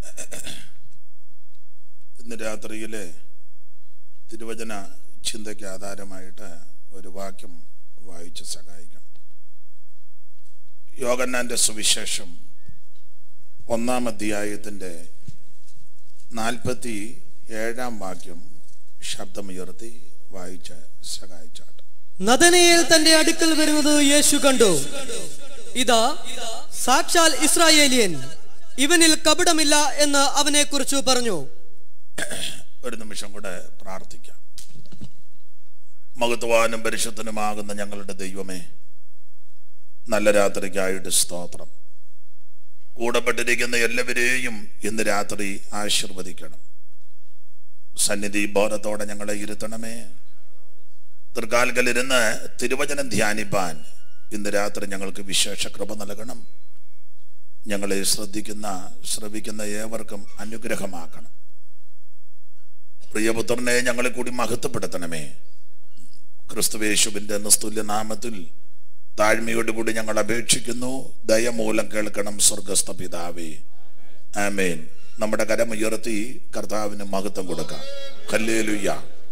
ഇന്ന് രാത്രിയിലെ തിരുവചന ചിന്തയ്ക്ക് ആധാരമായിട്ട് ഒരു വാക്യം വായിച്ച് സഹായിക്കണം യോഗന്നാന്റെ സുവിശേഷം ഒന്നാം അധ്യായത്തിൻ്റെ നാൽപ്പത്തി ഏഴാം വാക്യം ശബ്ദമുയർത്തി വായിച്ച് സഹായിച്ചാട്ട് നദനയേൽ തന്റെ അടുക്കൽ വരുന്നത് യേശു കണ്ടു ഇതാ സാക്ഷാൽ ഇസ്രായേലിയൻ ഇവനിൽ കപടമില്ല എന്ന് അവനെ കുറിച്ച് പറഞ്ഞു ഒരു നിമിഷം കൂടെ പ്രാർത്ഥിക്കാം മഹത്വാനും പരിശുദ്ധനുമാകുന്ന ഞങ്ങളുടെ ദൈവമേ നല്ല രാത്രിക്കായിട്ട് സ്തോത്രം കൂടപ്പെട്ടിരിക്കുന്ന എല്ലാവരെയും ഇന്ന് രാത്രി ആശീർവദിക്കണം സന്നിധി ബോധത്തോടെ ഞങ്ങളെ ഇരുത്തണമേ തൃക്കാൽക്കലിരുന്ന് തിരുവചനം ധ്യാനിപ്പാൻ ഇന്ന് രാത്രി ഞങ്ങൾക്ക് വിശേഷ കൃപ നൽകണം ഞങ്ങളെ ശ്രദ്ധിക്കുന്ന ശ്രവിക്കുന്ന ഏവർക്കും അനുഗ്രഹമാക്കണം പ്രിയപുത്രനെ ഞങ്ങളെ കൂടി മഹത്വപ്പെടുത്തണമേ ക്രിസ്തുവേശുവിന്റെ നിസ്തുല്യ നാമത്തിൽ താഴ്മയോടുകൂടി ഞങ്ങൾ അപേക്ഷിക്കുന്നു ദയമൂലം കേൾക്കണം സ്വർഗസ്ഥ പിതാവേ ആമേൻ നമ്മുടെ കരമുയർത്തി കർത്താവിന് മഹത്വം കൊടുക്കാം കല്ലേലുയ്യ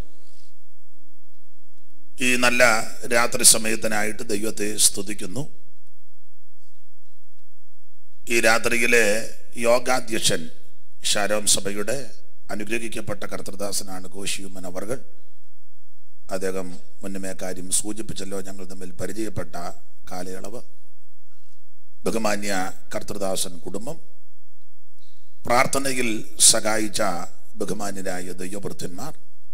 ഈ നല്ല രാത്രി സമയത്തിനായിട്ട് ദൈവത്തെ സ്തുതിക്കുന്നു ഈ രാത്രിയിലെ യോഗാധ്യക്ഷൻ ഷാരോം സഭയുടെ അനുഗ്രഹിക്കപ്പെട്ട കർത്തൃദാസനാണ് കോശിയുമ്മൻ അവർകൾ അദ്ദേഹം മുന്നമേ കാര്യം സൂചിപ്പിച്ചല്ലോ ഞങ്ങൾ തമ്മിൽ പരിചയപ്പെട്ട കാലയളവ് ബഹുമാന്യ കർത്തൃദാസൻ കുടുംബം പ്രാർത്ഥനയിൽ സഹായിച്ച ബഹുമാന്യരായ ദൈവവൃദ്ധന്മാർ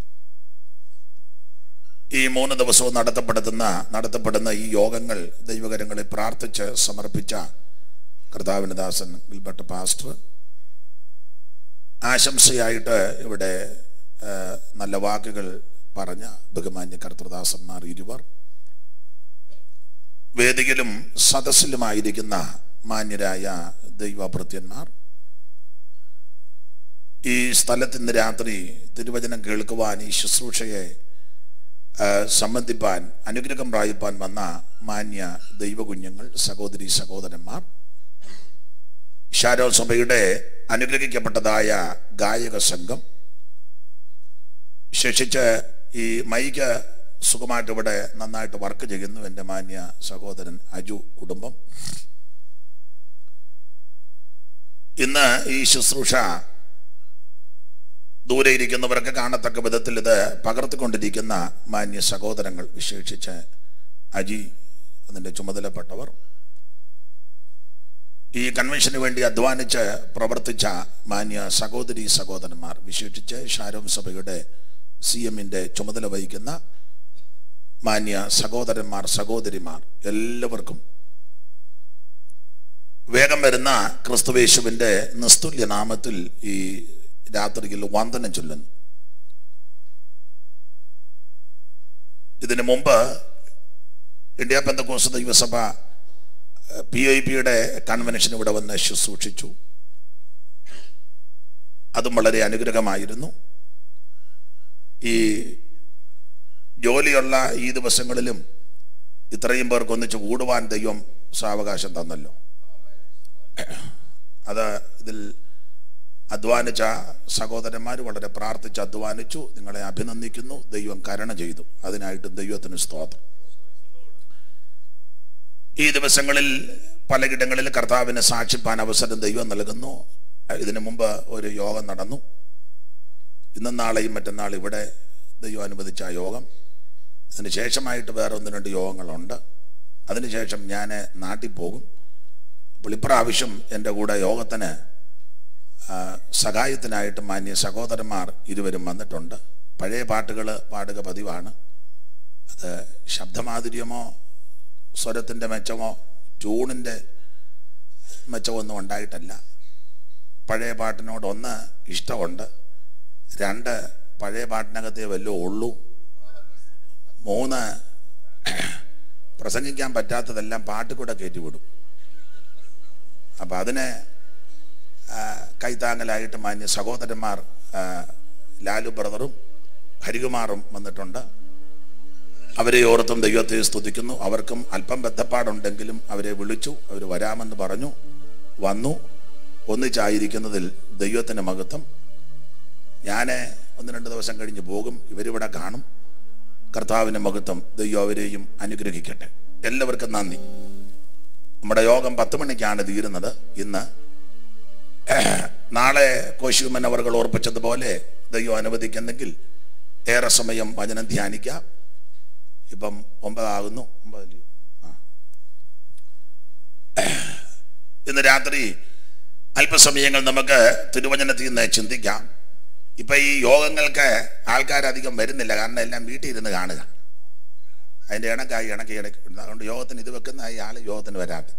ഈ മൂന്ന് ദിവസവും നടത്തപ്പെടുന്ന നടത്തപ്പെടുന്ന ഈ യോഗങ്ങൾ ദൈവകരങ്ങളെ പ്രാർത്ഥിച്ച് സമർപ്പിച്ച കർത്താവിന് ദാസൻ ഗിൽബർട്ട് പാസ്റ്റർ ആശംസയായിട്ട് ഇവിടെ ആ, നല്ല വാക്കുകൾ പറഞ്ഞ ബഹുമാന്യ കർത്തൃദാസന്മാർ ഇരുവർ വേദിയിലും സദസ്സിലുമായിരിക്കുന്ന മാന്യരായ ദൈവഭൃത്യന്മാർ ഈ സ്ഥലത്ത് ഇന്ന് രാത്രി തിരുവചനം കേൾക്കുവാൻ ഈ ശുശ്രൂഷയെ ആ, സംബന്ധിപ്പാൻ അനുഗ്രഹം പ്രാപിപ്പാൻ വന്ന മാന്യ ദൈവകുഞ്ഞുങ്ങൾ സഹോദരി സഹോദരന്മാർ ഷാരോ സഭയുടെ അനുഗ്രഹിക്കപ്പെട്ടതായ ഗായക സംഘം ശേഷിച്ച് ഈ മൈക്ക് സുഖമായിട്ട് ഇവിടെ നന്നായിട്ട് വർക്ക് ചെയ്യുന്നു എൻ്റെ മാന്യ സഹോദരൻ അജു കുടുംബം ഇന്ന് ഈ ശുശ്രൂഷ ദൂരെ ഇരിക്കുന്നവരൊക്കെ കാണത്തക്ക വിധത്തിൽ ഇത് പകർത്തിക്കൊണ്ടിരിക്കുന്ന മാന്യ സഹോദരങ്ങൾ വിശേഷിച്ച് അജി അതിൻ്റെ ചുമതലപ്പെട്ടവർ ഈ കൺവെൻഷന് വേണ്ടി അധ്വാനിച്ച് പ്രവർത്തിച്ച മാന്യ സഹോദരി സഹോദരന്മാർ വിശേഷിച്ച് ഷാരോം സഭയുടെ സി എമ്മിൻ്റെ ചുമതല വഹിക്കുന്ന മാന്യ സഹോദരന്മാർ സഹോദരിമാർ എല്ലാവർക്കും വേഗം വരുന്ന ക്രിസ്തുവേശുവിൻ്റെ നിസ്തുല്യ നാമത്തിൽ ഈ രാത്രിയിൽ വന്ദനം ചൊല്ലുന്നു ഇതിനു മുമ്പ് ഇന്ത്യ പെന്തക്കോസ് ദൈവസഭ പി ഐ പിയുടെ കൺവെൻഷൻ ഇവിടെ വന്ന് ശുശ്രൂഷിച്ചു അതും വളരെ അനുഗ്രഹമായിരുന്നു ഈ ജോലിയുള്ള ഈ ദിവസങ്ങളിലും ഇത്രയും പേർക്ക് ഒന്നിച്ച് കൂടുവാൻ ദൈവം സാവകാശം തന്നല്ലോ അത് ഇതിൽ അധ്വാനിച്ച സഹോദരന്മാർ വളരെ പ്രാർത്ഥിച്ച് അധ്വാനിച്ചു നിങ്ങളെ അഭിനന്ദിക്കുന്നു ദൈവം കരുണ ചെയ്തു അതിനായിട്ട് ദൈവത്തിന് സ്തോത്രം ഈ ദിവസങ്ങളിൽ പലയിടങ്ങളിൽ കർത്താവിന് സാക്ഷിപ്പാൻ അവസരം ദൈവം നൽകുന്നു ഇതിനു മുമ്പ് ഒരു യോഗം നടന്നു ഇന്നും നാളെയും മറ്റന്നാൾ ഇവിടെ ദൈവം അനുവദിച്ച ആ യോഗം അതിന് ശേഷമായിട്ട് വേറെ ഒന്ന് രണ്ട് യോഗങ്ങളുണ്ട് അതിനുശേഷം ഞാൻ നാട്ടിൽ പോകും അപ്പോൾ ഇപ്രാവശ്യം എൻ്റെ കൂടെ യോഗത്തിന് ആ, സഹായത്തിനായിട്ട് മാന്യ സഹോദരന്മാർ ഇരുവരും വന്നിട്ടുണ്ട് പഴയ പാട്ടുകൾ പാടുക പതിവാണ് അത് ശബ്ദമാധുര്യമോ സ്വരത്തിൻ്റെ മെച്ചമോ ട്യൂണിൻ്റെ മെച്ചമൊന്നും ഉണ്ടായിട്ടല്ല പഴയ പാട്ടിനോട് ഒന്ന് ഇഷ്ടമുണ്ട് രണ്ട് പഴയ പാട്ടിനകത്തേ വല്ലതും ഉള്ളൂ മൂന്ന് പ്രസംഗിക്കാൻ പറ്റാത്തതെല്ലാം പാട്ട് കൂടെ കയറ്റിവിടും അപ്പം അതിനെ ആ, കൈത്താങ്ങലായിട്ട് മാന്യ സഹോദരന്മാർ ആ, ലാലു ബ്രദറും ഹരികുമാറും വന്നിട്ടുണ്ട് അവരെ ഓർത്തും ദൈവത്തെ സ്തുതിക്കുന്നു അവർക്കും അല്പം ബന്ധപ്പാടുണ്ടെങ്കിലും അവരെ വിളിച്ചു അവർ വരാമെന്ന് പറഞ്ഞു വന്നു ഒന്നിച്ചായിരിക്കുന്നതിൽ ദൈവത്തിൻ്റെ മഹത്വം ഞാൻ ഒന്ന് രണ്ട് ദിവസം കഴിഞ്ഞ് പോകും ഇവരിവിടെ കാണും കർത്താവിൻ്റെ മഹത്വം ദൈവം അവരെയും അനുഗ്രഹിക്കട്ടെ എല്ലാവർക്കും നന്ദി നമ്മുടെ യോഗം പത്ത് മണിക്കാണ് തീരുന്നത് ഇന്ന് നാളെ കോശികുമൻ അവർ ഓർപ്പിച്ചതുപോലെ ദൈവം അനുവദിക്കുന്നെങ്കിൽ ഏറെ സമയം വചനം ധ്യാനിക്കാം ഇപ്പം ഒമ്പതാകുന്നു ഒമ്പതല്ലയോ ആ ഇന്ന് രാത്രി അല്പസമയങ്ങൾ നമുക്ക് തിരുവചനത്തിൽ നിന്ന് ചിന്തിക്കാം ഇപ്പൊ ഈ യോഗങ്ങൾക്ക് ആൾക്കാരധികം വരുന്നില്ല കാരണം എല്ലാം വീട്ടിൽ ഇരുന്ന് കാണുക അതിന്റെ ഇണക്കായി ഇണക്കി ഇടയ്ക്ക് അതുകൊണ്ട് യോഗത്തിന് ഇത് വെക്കുന്ന ഈ ആള് യോഗത്തിന് വരാത്ത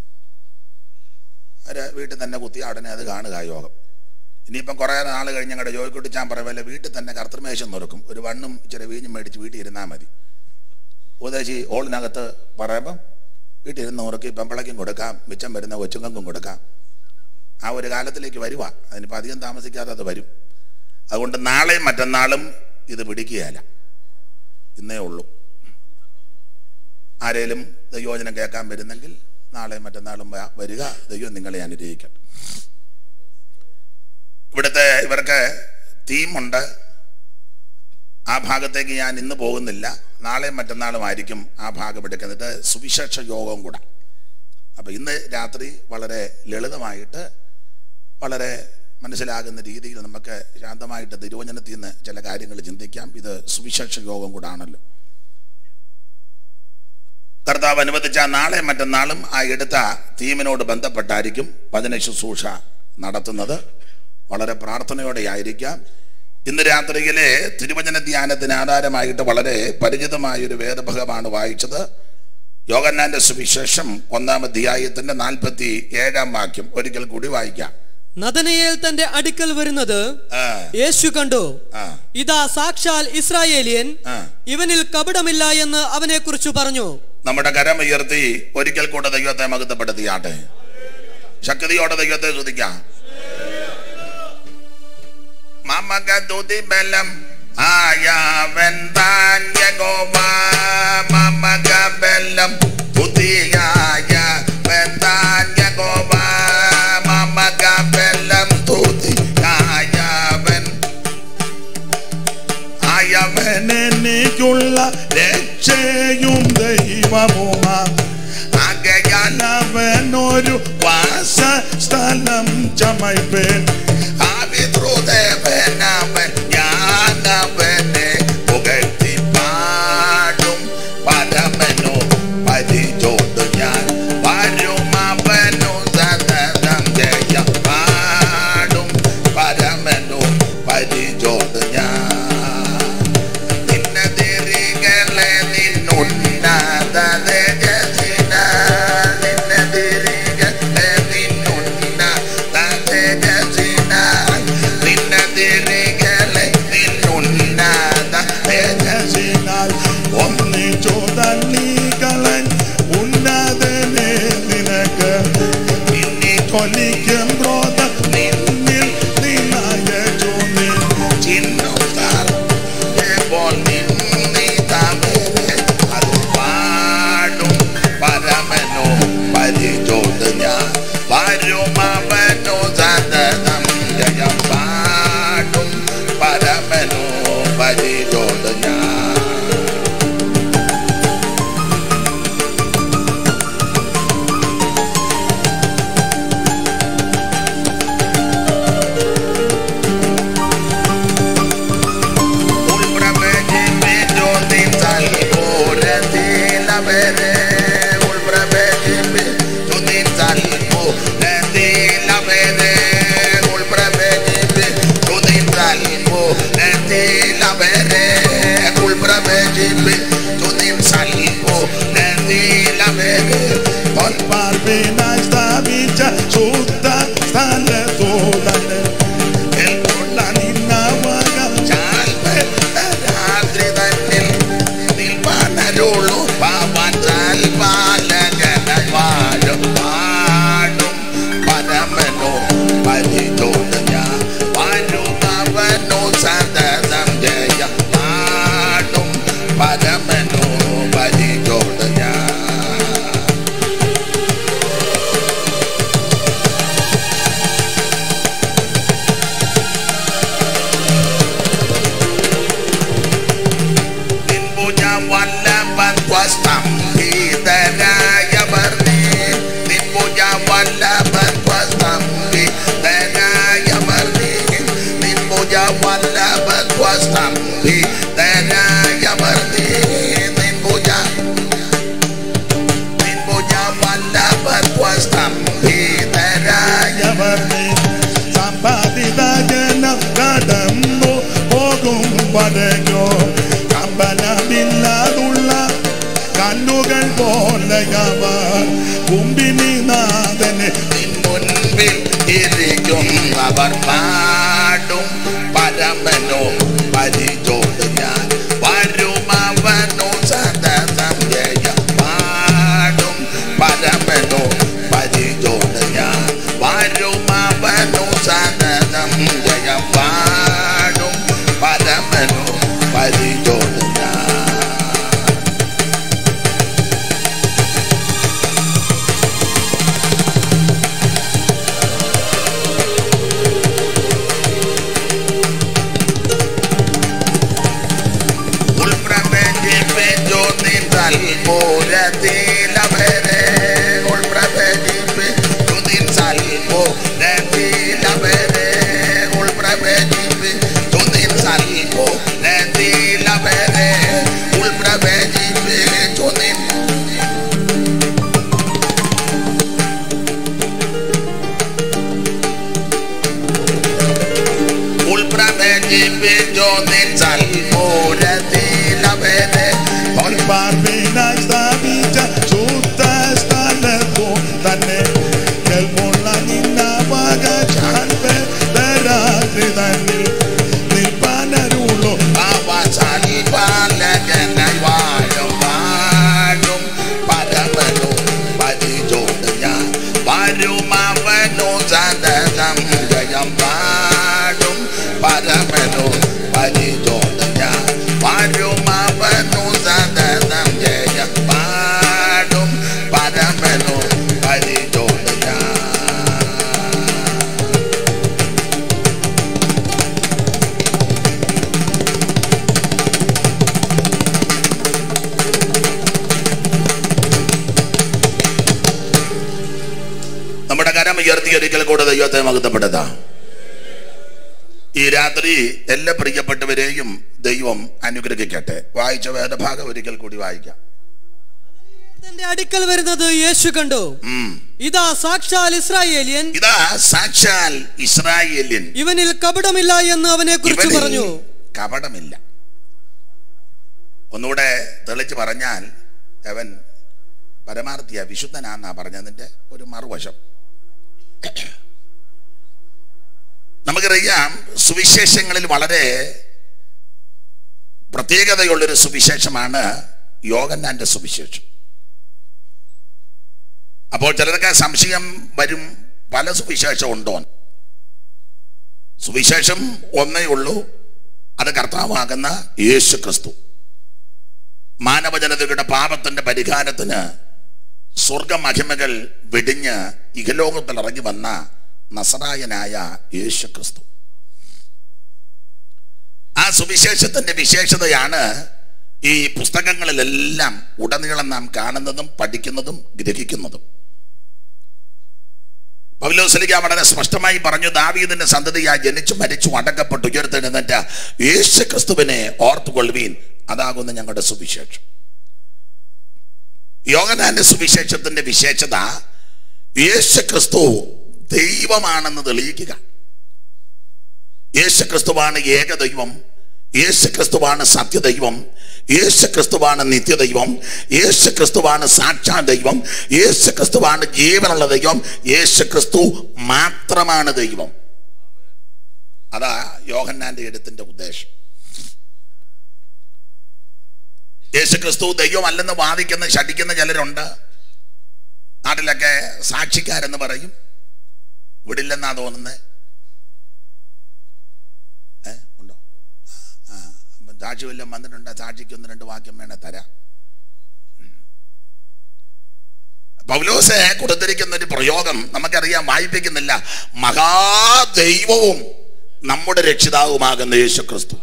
അവര് വീട്ടിൽ തന്നെ കുത്തി ഉടനെ അത് കാണുക ആ യോഗം ഇനിയിപ്പം കുറേ നാൾ കഴിഞ്ഞ് ഞങ്ങളുടെ ജോയിക്കുട്ടിച്ചാൻ പറയുമല്ലോ വീട്ടിൽ തന്നെ കർത്തൃമേശം നുറുക്കും ഒരു വണ്ണും ഇച്ചിരി വീഞ്ഞും മേടിച്ച് വീട്ടിൽ ഇരുന്നാൽ മതി ഉപദേശി ഓളിനകത്ത് പറയുമ്പം വീട്ടിൽ ഇരുന്ന് നുറുക്കി പെമ്പളയ്ക്കും കൊടുക്കാം മിച്ചം വരുന്ന കൊച്ചുങ്ങൾക്കും കൊടുക്കാം ആ ഒരു കാലത്തിലേക്ക് വരുക അതിനിപ്പോൾ അധികം താമസിക്കാതെ അത് വരും അതുകൊണ്ട് നാളെയും മറ്റന്നാളും ഇത് പിടിക്കുകയല്ല ഇന്നേ ഉള്ളൂ ആരേലും ദൈവോചനം കേൾക്കാൻ വരുന്നെങ്കിൽ നാളെ മറ്റന്നാളും വ- വരിക ദൈവം നിങ്ങളെ അനുഗ്രഹിക്കട്ടെ ഇവിടുത്തെ ഇവർക്ക് തീമുണ്ട് ആ ഭാഗത്തേക്ക് ഞാൻ ഇന്ന് പോകുന്നില്ല നാളെയും മറ്റന്നാളും ആയിരിക്കും ആ ഭാഗം എടുക്കുന്നത് സുവിശേഷ യോഗവും കൂടെ അപ്പൊ ഇന്ന് രാത്രി വളരെ ലളിതമായിട്ട് വളരെ മനസ്സിലാകുന്ന രീതിയിൽ നമുക്ക് ശാന്തമായിട്ട് തിരുവചനത്തിൽ നിന്ന് ചില കാര്യങ്ങൾ ചിന്തിക്കാം ഇത് സുവിശേഷ യോഗം കൂടാണല്ലോ കർത്താവ് അനുവദിച്ച നാളെ മറ്റന്നാളും ആ എടുത്ത തീമിനോട് ബന്ധപ്പെട്ടായിരിക്കും വചന ശുശ്രൂഷ നടത്തുന്നത് വളരെ പ്രാർത്ഥനയോടെ ആയിരിക്കാം ഇന്ന് രാത്രിയിലെ തിരുവചന ധ്യാനത്തിന് ആധാരമായിട്ട് വളരെ പരിചിതമായ ഒരു വേദഭാഗമാണ് വായിച്ചത് യോഗന്നാന്റെ സുവിശേഷം ഒന്നാം അധ്യായത്തിന്റെ നാൽപ്പത്തി ഏഴാം വാക്യം ഒരിക്കൽ കൂടി വായിക്കാം നദനയേൽ തന്റെ അടുക്കൽ വരുന്നത് ആ, യേശു കണ്ടു ആ, ഇതാ സാക്ഷാൽ ഇസ്രായേലിയൻ ആ. ഇവനിൽ കപടമില്ല എന്ന് അവനെ കുറിച്ച് പറഞ്ഞു നമ്മുടെ കരം ഉയർത്തി ഒരിക്കൽ കൂടെ ദൈവത്തെ മഹത്വപ്പെടുത്തിയാട്ടെ ശക്തിയോടെ ദൈവത്തെ സ്തുതിക്കാം മമക തുതി ബലം ആയവൻ താൻ യഹോവ മമക ബലം തുതിയായ താൻ യഹോവ മമക ബലം തുതിയായവൻ ആയവൻ എനിക്കുള്ള രക്ഷയും ദൈവവുമാ ആകയാൽ അവനൊരു വാസസ്ഥലം ചമയ്പേൻ ആവിദ്രുദേവനവൻ ഞാനവനെ പുകഴ്ത്തി പാടും പരമനു പരിചോട് ഞാൻ വരും അവനു സതതം ജയ പാടും പരമനു പരിചോട് ഞാൻ നിന്നതിരികളെ നിന്നുന്നത തേജസ്സിന നിന്നതിരികളെ നിന്നുന്നത തേജസ്സിന നിന്നതിരികളെ നിന്നുന്നത തേജസ്സിനാൽ ഒന്നിച്ചു തള്ളികളൻ ഉന്നതനെ നിനക്ക് നിന്നി കൊലിക്കും ക്രോധം നിന്നിൽ നിന്നായ ചൂന്നി ചിന്നുത്താൽ ഇപ്പോൾ നിന്നിതാമേനെ അത് പാടും പരമനോ പരിചോട് ഞാൻ വരും അവനോ സതതം ജയം പാടും പരമനോ പരിചോട് ഞാൻ പാർപ്പിനായി സ്ഥാപിച്ച ശുദ്ധ സ്ഥലത്തു തന്നെ ഉള്ള നിന്നവക രാത്രി തന്നിൽ നിൽപ്പാനരുള്ളൂ പാവാൻ പാലകനായി വാഴും പാടും പരമനോ പരിചോട് ഞാൻ വാഴും അവനോ സതതം ജയ പാടും പരമനോ പരിചോട് ഞാൻ പടയോ കമ്പനമില്ലാതുള്ള കല്ലുകൾ പോലെയവർ കുമ്പിനിനാഥനെ മുൻപിൽ ഇരിക്കും അവർ പാടും പരമനോ പരിചോട് ഞാൻ വരും അവനോ സതതം ജയം പാടും പരമനോ പരിചോട് ഞാൻ വരും അവനോ സതതം ജയം പാടും പരമനോ പരിചോട് ഞാൻ Ultrapegipe yo din salmora de la vere Ultrapegipe yo din salmora de la vere Ultrapegipe yo din salmora de la vere Ultrapegipe yo din Ultrapegipe yo din salmora de la vere പാർവിനായി സ്ഥാപിച്ച ശുദ്ധ സ്ഥലത്തു തന്നെ കേൾമുള്ള നിന്നവക ചാൻപരാത്രി തന്നിൽ നിൽപ്പാനരുള്ളൂ അവസാൽ പാലകനായി വാഴും വാഴും പരമനോ പരിചോട് ഞാൻ വരും അവനോ സതതം ജയം പാടും പരമനോ പരിചോട് ഞാൻ വരും അവനോ സതതം ജയം പാടും പരമനോ പരിചോട് ഞാൻ നമ്മുടെ കരം ഉയർത്തി ഒരിക്കൽ കൂടെ ദൈവത്തെ മഹത്വപ്പെടുത്താം ഈ രാത്രി എല്ലാ പ്രിയപ്പെട്ടവരെയും ദൈവം അനുഗ്രഹിക്കട്ടെ വായിച്ച വേദഭാഗം ഒരിക്കൽ കൂടി വായിക്കാം തന്റെ അടുക്കൽ വരുന്നത് യേശു കണ്ടു ഉം. ഇതാ സാക്ഷാൽ ഇസ്രായേലിയൻ ഇതാ സാക്ഷാൽ ഇസ്രായേലിയൻ ഇവനിൽ കപടമില്ല എന്ന് അവനെ കുറിച്ച് ഇവനിൽ പറഞ്ഞു കപടമില്ല ഒന്നുകൂടെ തെളിച്ച് പറഞ്ഞാൽ അവൻ പരമാർത്ഥിയ വിശുദ്ധനാന്നാ പറഞ്ഞതിന്റെ ഒരു മറുവശം നമുക്കറിയാം സുവിശേഷങ്ങളിൽ വളരെ പ്രത്യേകതയുള്ളൊരു സുവിശേഷമാണ് യോഗന്നാന്റെ സുവിശേഷം അപ്പോൾ ചിലർക്ക് സംശയം വരും പല സുവിശേഷം ഉണ്ടോ സുവിശേഷം ഒന്നേ ഉള്ളൂ അത് കർത്താവാകുന്ന യേശു ക്രിസ്തു മാനവജനതയുടെ പാപത്തിന്റെ പരിഹാരത്തിന് സ്വർഗമഹിമകൾ വെടിഞ്ഞ് ഇഹലോകത്തിൽ ഇറങ്ങി വന്ന നസറായനായ യേശു ക്രിസ്തു ആ സുവിശേഷത്തിന്റെ വിശേഷതയാണ് ഈ പുസ്തകങ്ങളിലെല്ലാം ഉടനീളം നാം കാണുന്നതും പഠിക്കുന്നതും ഗ്രഹിക്കുന്നതും പൗലോസ്ലിക വളരെ സ്പഷ്ടമായി പറഞ്ഞു ദാവീദിന്റെ സന്തതിയായി ജനിച്ചു മരിച്ചു അടക്കപ്പെട്ടു ഉയർത്തെഴുന്നേറ്റ യേശു ക്രിസ്തുവിനെ ഓർത്തുകൊള്ളുവീൻ അതാകുന്ന ഞങ്ങളുടെ സുവിശേഷം യോഗനാന്റെ സുവിശേഷത്തിന്റെ വിശേഷത യേശു ക്രിസ്തു ദൈവമാണെന്ന് തെളിയിക്കുക യേശു ക്രിസ്തുവാണ് ഏകദൈവം യേശു ക്രിസ്തുവാണ് സത്യദൈവം യേശു ക്രിസ്തുവാണ് നിത്യദൈവം യേശു ക്രിസ്തുവാണ് സാക്ഷാ ദൈവം യേശു ക്രിസ്തുവാണ് ജീവനുള്ള ദൈവം യേശു ക്രിസ്തു മാത്രമാണ് ദൈവം അതാ യോഹന്നാന്റെ എഴുത്തിന്റെ ഉദ്ദേശം യേശു ക്രിസ്തു ദൈവമല്ലെന്ന് വാദിക്കുന്ന ശടിക്കുന്ന ചിലരുണ്ട് നാട്ടിലൊക്കെ സാക്ഷിക്കാരെന്ന് പറയും വിടില്ലെന്നാ തോന്നുന്നത് ഏ ഉണ്ടോ ആ അപ്പം സാക്ഷി വല്ലതും വന്നിട്ടുണ്ട് സാക്ഷിക്ക് ഒന്ന് രണ്ട് വാക്യം വേണേ തരാം പൗലോസ് കൊടുത്തിരിക്കുന്ന ഒരു പ്രയോഗം നമുക്കറിയാം വായിപ്പിക്കുന്നില്ല മഹാദൈവവും നമ്മുടെ രക്ഷിതാവുമാകുന്ന യേശു ക്രിസ്തു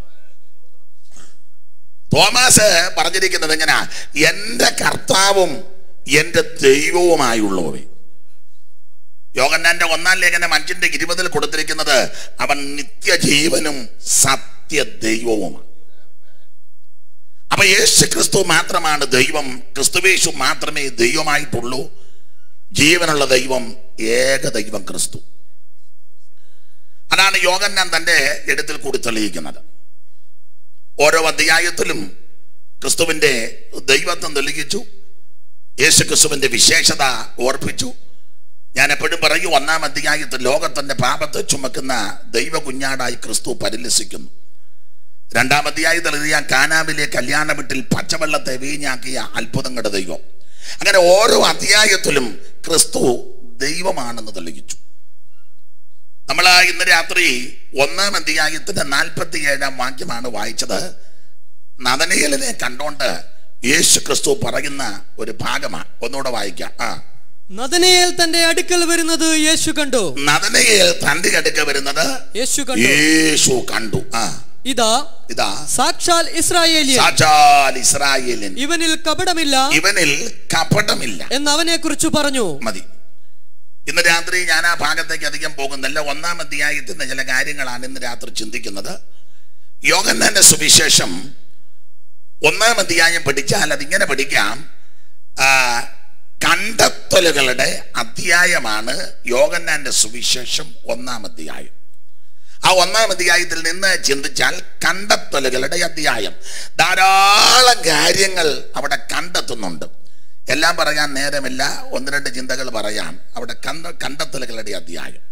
തോമസ് പറഞ്ഞിരിക്കുന്നത് എങ്ങനാ എന്റെ കർത്താവും എന്റെ ദൈവവുമായുള്ളവേ യോഗന്നാന്റെ ഒന്നാം ലേഖനം അഞ്ചിന്റെ ഇരുപതിൽ കൊടുത്തിരിക്കുന്നത് അവൻ നിത്യജീവനും സത്യ ദൈവവുമാണ് അപ്പൊ യേശു ക്രിസ്തു മാത്രമാണ് ദൈവം ക്രിസ്തുവേശു മാത്രമേ ദൈവമായിട്ടുള്ളൂ ജീവനുള്ള ദൈവം ഏക ദൈവം ക്രിസ്തു അതാണ് യോഗന്നാൻ തന്റെ എഴുത്തിൽ കൂടി തെളിയിക്കുന്നത് ഓരോ അധ്യായത്തിലും ക്രിസ്തുവിന്റെ ദൈവത്വം തെളിയിച്ചു യേശു ക്രിസ്തുവിന്റെ വിശേഷത ഓർപ്പിച്ചു ഞാൻ എപ്പോഴും പറയും ഒന്നാം അധ്യായത്തിൽ ലോകത്തിന്റെ പാപത്തെ ചുമക്കുന്ന ദൈവ കുഞ്ഞാടായി ക്രിസ്തു പരിലസിക്കുന്നു രണ്ടാം അധ്യായത്തിൽ എഴുതിയ കാനാവിലെ കല്യാണ വീട്ടിൽ പച്ചവെള്ളത്തെ വീഞ്ഞാക്കിയ അത്ഭുതങ്ങളുടെ ദൈവം അങ്ങനെ ഓരോ അധ്യായത്തിലും ക്രിസ്തു ദൈവമാണെന്ന് തെളിയിച്ചു നമ്മൾ ഇന്ന് രാത്രി ഒന്നാം അധ്യായത്തിന്റെ നാൽപ്പത്തി ഏഴാം വാക്യമാണ് വായിച്ചത് നദനയലിനെ കണ്ടോണ്ട് യേശു ക്രിസ്തു പറയുന്ന ഒരു ഭാഗമാണ് ഒന്നുകൂടെ വായിക്കാം ആ നദനയേൽ തന്റെ അടുക്കൽ വരുന്നത് യേശു കണ്ടു നദനയേൽ തന്റെ അടുക്ക വരുന്നത് യേശു കണ്ടു യേശു കണ്ടു ആ ഇതാ ഇതാ സാക്ഷാൽ ഇസ്രായേലിയൻ സാക്ഷാൽ ഇസ്രായേലിൻ ഇവനിൽ കപടമില്ല ഇവനിൽ കപടമില്ല എന്ന് അവനെ കുറിച്ച് പറഞ്ഞു മതി ഇന്ന് രാത്രി ഞാൻ ആ ഭാഗത്തേക്ക് അധികം പോകുന്നില്ല ഒന്നാം അധ്യായത്തിന്റെ ചില കാര്യങ്ങളാണ് ഇന്ന് രാത്രി ചിന്തിക്കുന്നത് യോഗന്നാന്റെ സുവിശേഷം ഒന്നാം അധ്യായം പഠിച്ചാൽ അതിങ്ങനെ പഠിക്കാം ആ, കണ്ടെത്തലുകളുടെ അധ്യായമാണ് യോഗന്നാന്റെ സുവിശേഷം ഒന്നാം അധ്യായം ആ ഒന്നാം അധ്യായത്തിൽ നിന്ന് ചിന്തിച്ചാൽ കണ്ടെത്തലുകളുടെ അധ്യായം ധാരാളം കാര്യങ്ങൾ അവിടെ കണ്ടെത്തുന്നുണ്ട് എല്ലാം പറയാൻ നേരമില്ല ഒന്ന് രണ്ട് ചിന്തകൾ പറയാം അവിടെ കണ്ട കണ്ടെത്തലുകളുടെ അധ്യായം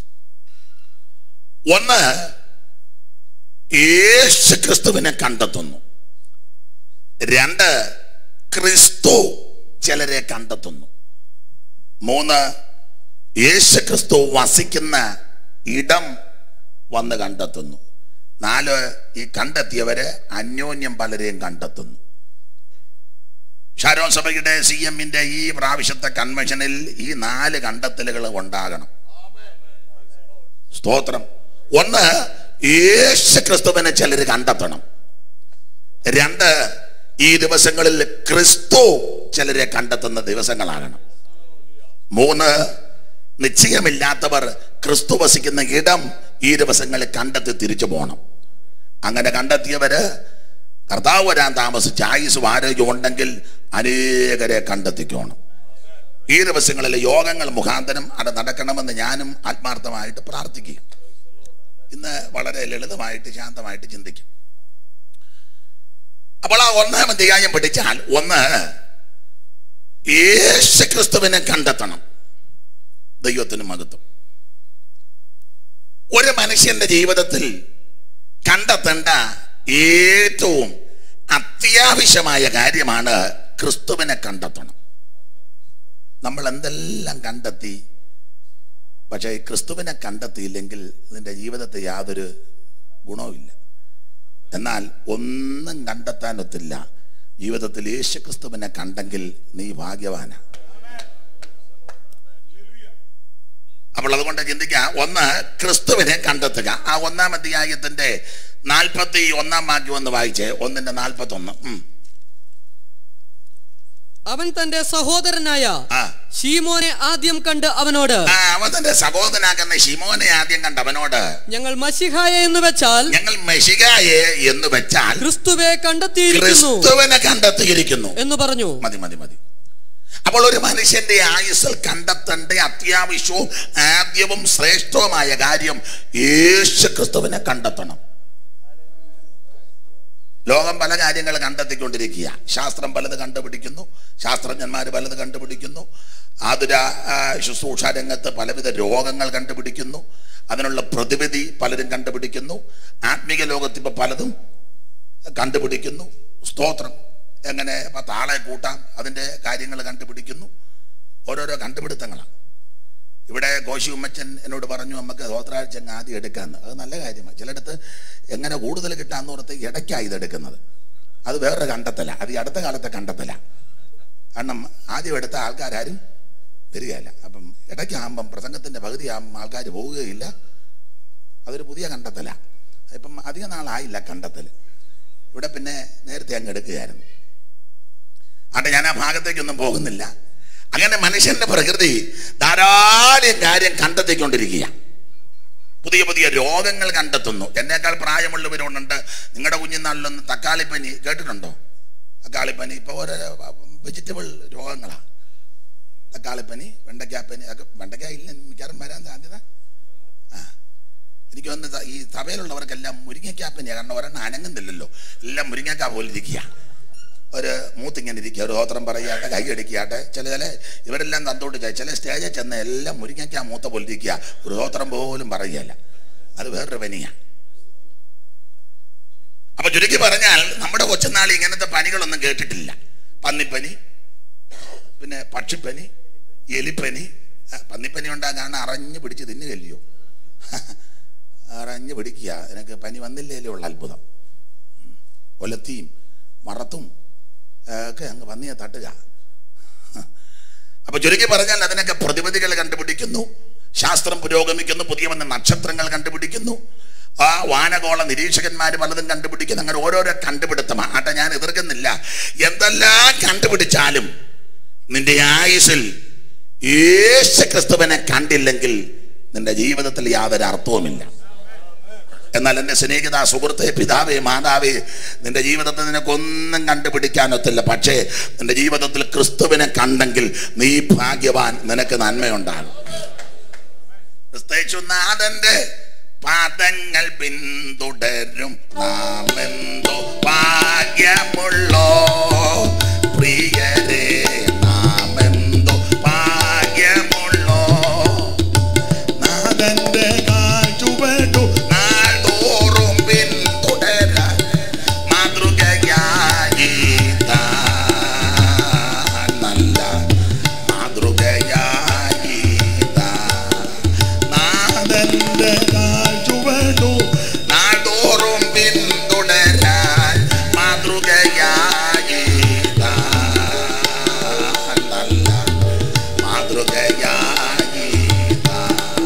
ഒന്ന് യേശു ക്രിസ്തുവിനെ കണ്ടെത്തുന്നു രണ്ട് ക്രിസ്തു ചിലരെ കണ്ടെത്തുന്നു മൂന്ന് യേശു ക്രിസ്തു വസിക്കുന്ന ഇടം വന്ന് കണ്ടെത്തുന്നു നാല് ഈ കണ്ടെത്തിയവര് അന്യോന്യം പലരെയും കണ്ടെത്തുന്നു ഷാരോൺ സഭയുടെ സി എമ്മിന്റെ ഈ പ്രാവശ്യത്തെ കൺവെൻഷനിൽ ഈ നാല് കണ്ടെത്തലുകൾ ഉണ്ടാകണം സ്തോത്രം ഒന്ന് യേശു ക്രിസ്തുവിനെ ചിലർ കണ്ടെത്തണം രണ്ട് ഈ ദിവസങ്ങളിൽ ക്രിസ്തു ചിലരെ കണ്ടെത്തുന്ന ദിവസങ്ങളാകണം മൂന്ന് നിശ്ചയമില്ലാത്തവർ ക്രിസ്തു വസിക്കുന്ന ഇടം ഈ ദിവസങ്ങളിൽ കണ്ടെത്തി തിരിച്ചു പോകണം അങ്ങനെ കണ്ടെത്തിയവര് കർത്താവ് വരാൻ താമസിച്ച് ആയുസ് ആരോഗ്യം ഉണ്ടെങ്കിൽ അനേകരെ കണ്ടെത്തിക്കോണം ഈ ദിവസങ്ങളിൽ യോഗങ്ങൾ മുഖാന്തരം അത് നടക്കണമെന്ന് ഞാനും ആത്മാർത്ഥമായിട്ട് പ്രാർത്ഥിക്കുക ഇന്ന് വളരെ ലളിതമായിട്ട് ശാന്തമായിട്ട് ചിന്തിക്കും അപ്പോൾ ആ ഒന്നാം അധ്യായം പഠിച്ചാൽ ഒന്ന് യേശു ക്രിസ്തുവിനെ കണ്ടെത്തണം ദൈവത്തിന് മഹത്വം ഒരു മനുഷ്യന്റെ ജീവിതത്തിൽ കണ്ടെത്തേണ്ട ഏറ്റവും അത്യാവശ്യമായ കാര്യമാണ് ക്രിസ്തുവിനെ കണ്ടെത്തണം നമ്മൾ എന്തെല്ലാം കണ്ടെത്തി പക്ഷേ ഈ ക്രിസ്തുവിനെ കണ്ടെത്തിയില്ലെങ്കിൽ ഇതിൻ്റെ ജീവിതത്തിൽ യാതൊരു ഗുണവുമില്ല എന്നാൽ ഒന്നും കണ്ടെത്താൻ ഒത്തില്ല ജീവിതത്തിൽ യേശു ക്രിസ്തുവിനെ കണ്ടെങ്കിൽ നീ ഭാഗ്യവാന അപ്പോൾ അതുകൊണ്ട് ചിന്തിക്കാം ഒന്ന് ക്രിസ്തുവിനെ കണ്ടെത്തുക ആ ഒന്നാം അധ്യായത്തിന്റെ നാൽപ്പത്തി ഒന്നാം വാക്യം ഒന്ന് വായിച്ചേ ഒന്നിന്റെ നാൽപ്പത്തി ഒന്ന് അവൻ തന്റെ സഹോദരനായ ആ ഷീമോനെ ആദ്യം കണ്ട് അവനോട് ആ, അവൻ തന്റെ സഹോദരനാകുന്ന ഷിമോനെ ആദ്യം കണ്ട അവനോട് ഞങ്ങൾ മഷിഹായ എന്ന് വെച്ചാൽ ഞങ്ങൾ മെഷികായെ എന്ന് വെച്ചാൽ ക്രിസ്തുവെ കണ്ടെത്തിയിരിക്കുന്നു ക്രിസ്തുവിനെ കണ്ടെത്തിയിരിക്കുന്നു എന്ന് പറഞ്ഞു മതി മതി മതി അപ്പോൾ ഒരു മനുഷ്യന്റെ ആയുസ്സിൽ കണ്ടെത്തേണ്ട അത്യാവശ്യവും ആദ്യവും ശ്രേഷ്ഠവുമായ കാര്യം യേശു ക്രിസ്തുവിനെ കണ്ടെത്തണം ലോകം പല കാര്യങ്ങൾ കണ്ടെത്തിക്കൊണ്ടിരിക്കുക ശാസ്ത്രം പലത് കണ്ടുപിടിക്കുന്നു ശാസ്ത്രജ്ഞന്മാർ പലത് കണ്ടുപിടിക്കുന്നു ആതുര ആ, ശുശ്രൂഷ രംഗത്ത് പലവിധ രോഗങ്ങൾ കണ്ടുപിടിക്കുന്നു അതിനുള്ള പ്രതിവിധി പലരും കണ്ടുപിടിക്കുന്നു ആത്മീക ലോകത്ത് ഇപ്പൊ പലതും കണ്ടുപിടിക്കുന്നു സ്തോത്രം എങ്ങനെ ഇപ്പൊ താളെ കൂട്ടാം അതിൻ്റെ കാര്യങ്ങൾ കണ്ടുപിടിക്കുന്നു ഓരോരോ കണ്ടുപിടുത്തങ്ങളാണ് ഇവിടെ കോശി ഉമ്മച്ചൻ എന്നോട് പറഞ്ഞു നമുക്ക് സ്തോത്രാഴ്ച അങ്ങ് ആദ്യം എടുക്കാമെന്ന് അത് നല്ല കാര്യമാണ് ചിലയിടത്ത് എങ്ങനെ കൂടുതൽ കിട്ടാന്ന് ഓർത്ത് ഇടയ്ക്കാണ് ഇതെടുക്കുന്നത് അത് വേറൊരു കണ്ടെത്തല അത് ഈ അടുത്ത കാലത്തെ കണ്ടെത്തല കാരണം ആദ്യം എടുത്ത ആൾക്കാരും വരികയില്ല അപ്പം ഇടയ്ക്കാകുമ്പം പ്രസംഗത്തിൻ്റെ പകുതി ആകുമ്പം ആൾക്കാർ പോവുകയില്ല അതൊരു പുതിയ കണ്ടെത്തല ഇപ്പം അധിക നാളായില്ല കണ്ടെത്തൽ ഇവിടെ പിന്നെ നേരത്തെ അങ്ങ് എടുക്കുകയായിരുന്നു ആട്ടെ ഞാൻ ആ ഭാഗത്തേക്കൊന്നും പോകുന്നില്ല അങ്ങനെ മനുഷ്യന്റെ പ്രകൃതി ധാരാളം കാര്യം കണ്ടെത്തിക്കൊണ്ടിരിക്കുക പുതിയ പുതിയ രോഗങ്ങൾ കണ്ടെത്തുന്നു എന്നേക്കാൾ പ്രായമുള്ളവരുണ്ട് നിങ്ങളുടെ കുഞ്ഞുനാളിലൊന്ന് തക്കാളിപ്പനി കേട്ടിട്ടുണ്ടോ തക്കാളിപ്പനി ഇപ്പോൾ ഓരോ വെജിറ്റബിൾ രോഗങ്ങളാണ് തക്കാളിപ്പനി വെണ്ടയ്ക്കാപ്പനി ഒക്കെ വെണ്ടയ്ക്ക ഇല്ല മിക്കവാറും വരാൻ സാധ്യത ആ എനിക്ക് വന്ന് ഈ സഭയിലുള്ളവർക്കെല്ലാം മുരിങ്ങയ്ക്കാപ്പനെയാ കാരണം ഒരെണ്ണം അനങ്ങുന്നില്ലല്ലോ എല്ലാം മുരിങ്ങയ്ക്ക പോലെ ഇരിക്കുക ഒരു മൂത്തിങ്ങനെ ഇരിക്കുക ഒരു ഹോത്രം പറയാട്ടെ കൈ അടിക്കാട്ടെ ചില ചില ഇവരെല്ലാം തന്തോട്ട് ചെ- ചില സ്റ്റേജിൽ ചെന്ന് എല്ലാം മുരിങ്ങയ്ക്ക മൂത്ത പോലെ ഇരിക്കുക ഒരു ഹോത്രം പോലും പറയുകയല്ല അത് വേറൊരു പനിയാണ് അപ്പൊ ചുരുക്കി പറഞ്ഞാൽ നമ്മുടെ കൊച്ചുനാൾ ഇങ്ങനത്തെ പനികളൊന്നും കേട്ടിട്ടില്ല പന്നിപ്പനി പിന്നെ പക്ഷിപ്പനി എലിപ്പനി ആ, പന്നിപ്പനി ഉണ്ടാ കാരണം അറിഞ്ഞു പിടിച്ച് തിന്നുകല്ലയോ അറിഞ്ഞു പിടിക്കുക നിനക്ക് പനി വന്നില്ലേ ഉള്ള അത്ഭുതം ഉം. ഒലത്തിയും മറത്തും ആ, ഒക്കെ അങ്ങ് പന്നിയെ തട്ടുക അപ്പൊ ചുരുക്കി പറഞ്ഞാൽ അതിനൊക്കെ പ്രതിവിധികൾ കണ്ടുപിടിക്കുന്നു ശാസ്ത്രം പുരോഗമിക്കുന്നു പുതിയ വന്ന നക്ഷത്രങ്ങൾ കണ്ടുപിടിക്കുന്നു ആ വാനകോള നിരീക്ഷകന്മാർ പലതും കണ്ടുപിടിക്കുന്നു അങ്ങനെ ഓരോരോ കണ്ടുപിടുത്തമാണ് ആട്ടെ ഞാൻ എതിർക്കുന്നില്ല എന്തെല്ലാം കണ്ടുപിടിച്ചാലും നിന്റെ ആയുസിൽ യേശു ക്രിസ്തുവിനെ കണ്ടില്ലെങ്കിൽ നിന്റെ ജീവിതത്തിൽ യാതൊരു അർത്ഥവുമില്ല എന്നാൽ എന്റെ സ്നേഹിത സുഹൃത്തെ പിതാവേ മാതാവേ നിന്റെ ജീവിതത്തിൽ നിനക്കൊന്നും കണ്ടുപിടിക്കാനൊത്തില്ല പക്ഷേ നിന്റെ ജീവിതത്തിൽ ക്രിസ്തുവിനെ കണ്ടെങ്കിൽ നീ ഭാഗ്യവാൻ നിനക്ക് നന്മയുണ്ടാകും ക്രിസ്തേശുനാഥന്റെ പാദങ്ങൾ പിന്തുടരും നാമെന്തോ ഭാഗ്യമുള്ളോ പ്രിയരേ നാമെന്തോ ഭാഗ്യമുള്ളോ നാഥന്റെ കാൽച്ചുവടു നാൾതോറും പിന്തുടരാൻ മാതൃകയായി താൻ നല്ല മാതൃകയായി താൻ. നാഥന്റെ കാൽച്ചുവടു നാൾതോറും പിന്തുടരാൻ മാതൃകയായി താൻ. നല്ല മാതൃകയായി താൻ.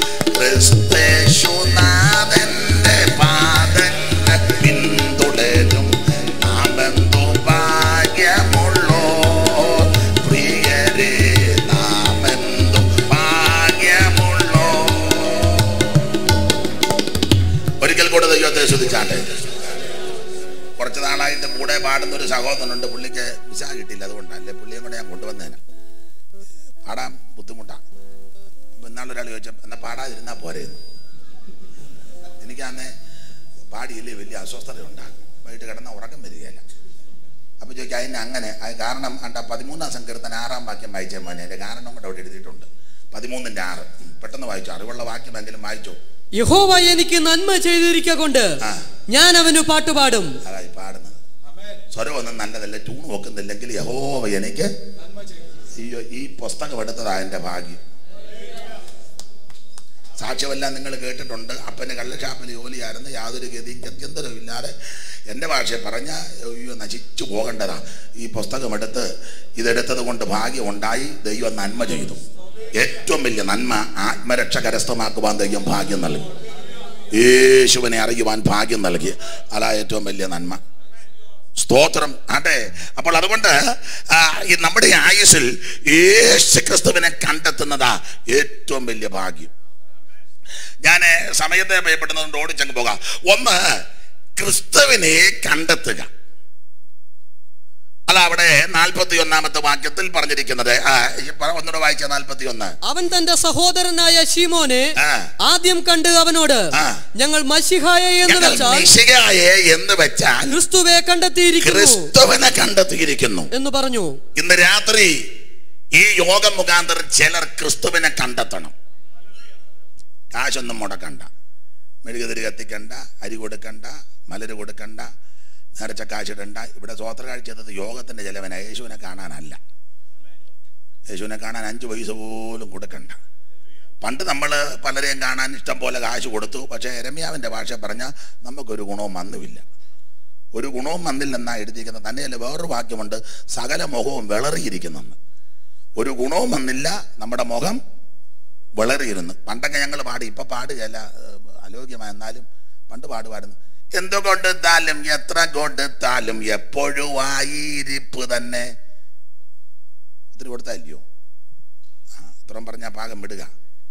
ക്രിസ്തേശുനാഥന്റെ പാദങ്ങൾ പിന്തുടരും നാമെന്തോ ഭാഗ്യമുള്ളോ പ്രിയരെ നാമെന്തോ ഭാഗ്യമുള്ളോ ഒരിക്കൽ കൂടെ ദൈവത്തെ ശ്രദ്ധിച്ചാട്ടെ കുറച്ച് നാളായിട്ട് കൂടെ പാടുന്ന ഒരു സഹോദരനുണ്ട് പുള്ളിക്ക് വിസ കിട്ടിയില്ല അതുകൊണ്ടല്ലേ പുള്ളിയെ കൂടെ ഞാൻ കൊണ്ടുവന്നേനെ പാടാൻ ബുദ്ധിമുട്ടാണ് അപ്പൊ ഇന്നാളൊരാൾ ചോദിച്ചപ്പോൾ എന്നാ പാടാതിരുന്നാ പോരെയെന്ന് എനിക്ക് അന്ന് പാടിയില്ലേ വലിയ അസ്വസ്ഥത ഉണ്ടാകും വൈകിട്ട് കിടന്ന ഉറക്കം വരികയില്ല അപ്പൊ ചോദിക്കാം അതിന് അങ്ങനെ അത് കാരണം അണ്ട പതിമൂന്നാം സങ്കീർത്തന ആറാം വാക്യം വായിച്ചേ മോനെ അതിന്റെ കാരണം കൂടെ അവിടെ എഴുതിയിട്ടുണ്ട് പതിമൂന്നിന്റെ ആറ് ഉം, പെട്ടെന്ന് വായിച്ചു അറിവുള്ള വാക്യമെങ്കിലും വായിച്ചു യഹോവ എനിക്ക് നന്മ ചെയ്തിരിക്ക കൊണ്ട് ആ. ഞാൻ അവന് പാട്ടുപാടും അതായി പാടുന്നത് സ്വരമൊന്നും നല്ലതല്ല ട്യൂൺ നോക്കുന്നില്ലെങ്കിൽ യഹോവ എനിക്ക് അയ്യോ ഈ പുസ്തകം എടുത്തതാ എൻ്റെ ഭാഗ്യം സാക്ഷ്യമെല്ലാം നിങ്ങൾ കേട്ടിട്ടുണ്ട് അപ്പന് കള്ളഷാപ്പിൽ ജോലിയായിരുന്നു യാതൊരു ഗതിയും ഗത്യന്തരവും ഇല്ലാതെ എൻ്റെ ഭാഷയെ പറഞ്ഞ അയ്യോ നശിച്ചു പോകേണ്ടതാ ഈ പുസ്തകം എടുത്ത് ഇതെടുത്തത് കൊണ്ട് ഭാഗ്യം ഉണ്ടായി ദൈവം നന്മ ചെയ്തു ഏറ്റവും വലിയ നന്മ ആത്മരക്ഷ കരസ്ഥമാക്കുവാൻ ദൈവം ഭാഗ്യം നൽകി യേശുവിനെ അറിയുവാൻ ഭാഗ്യം നൽകി അതാ ഏറ്റവും വലിയ നന്മ സ്തോത്രം ആട്ടെ അപ്പോൾ അതുകൊണ്ട് ആ, ഈ നമ്മുടെ ആയുസ്സിൽ യേശു ക്രിസ്തുവിനെ കണ്ടെത്തുന്നതാ ഏറ്റവും വലിയ ഭാഗ്യം ഞാൻ സമയത്തെ ഭയപ്പെടുന്നതുകൊണ്ട് ഓടിച്ചങ്ങ് പോകാം ഒന്ന് ക്രിസ്തുവിനെ കണ്ടെത്തുക അല്ല അവിടെ നാൽപ്പത്തി ഒന്നാമത്തെ വാക്യത്തിൽ പറഞ്ഞിരിക്കുന്നത് ആ, ഈ പറ- ഒന്നുകൂടെ വായിച്ച നാൽപ്പത്തി ഒന്ന് അവൻ തന്റെ സഹോദരനായ ശീമോനെ ആ. ആദ്യം കണ്ട് അവനോട് ആ. ഞങ്ങൾ മഷിഹായ എന്ന് ഞങ്ങൾ വെച്ചാൽ മിശിഹായെ എന്ന് വെച്ചാൽ ക്രിസ്തുവെ കണ്ടെത്തിയിരിക്കുന്നു ക്രിസ്തുവിനെ കണ്ടെത്തിയിരിക്കുന്നു എന്ന് പറഞ്ഞു ഇന്ന് രാത്രി ഈ യോഗം മുഖാന്തരം ചിലർ ക്രിസ്തുവിനെ കണ്ടെത്തണം കാശൊന്നും മുടക്കണ്ട മെഴുകുതിരി കത്തിക്കണ്ട അരി കൊടുക്കണ്ട മലര് കൊടുക്കണ്ട നേരച്ച കാശിടണ്ട ഇവിടെ സ്വോത്ര കാഴ്ചത് യോഗത്തിന്റെ ചെലവന യേശുവിനെ കാണാനല്ല യേശുവിനെ കാണാൻ അഞ്ച് പൈസ പോലും കൊടുക്കണ്ട പണ്ട് നമ്മൾ പലരെയും കാണാൻ ഇഷ്ടം പോലെ കാശ് കൊടുത്തു പക്ഷേ രമ്യാവിൻ്റെ ഭാഷ പറഞ്ഞാൽ നമുക്കൊരു ഗുണവും വന്നുമില്ല ഒരു ഗുണവും വന്നില്ലെന്നാ എഴുതിയിരിക്കുന്നത് തന്നെയല്ല വേറൊരു വാക്യമുണ്ട് സകല മുഖവും വിളറിയിരിക്കുന്നെന്ന് ഒരു ഗുണവും വന്നില്ല നമ്മുടെ മുഖം വിളറിയിരുന്നു പണ്ടൊക്കെ ഞങ്ങൾ പാടി ഇപ്പൊ പാടുകയല്ല ഏഹ്, അലോക്യമായ എന്നാലും പണ്ട് പാടുപാടുന്നു എന്തു കൊടുത്താലും എത്ര കൊടുത്താലും എപ്പോഴും ആയിരിപ്പ് തന്നെ ഒത്തിരി കൊടുത്താല്ലയോ ആ ഇത്രയും പറഞ്ഞ പാകം വിടുക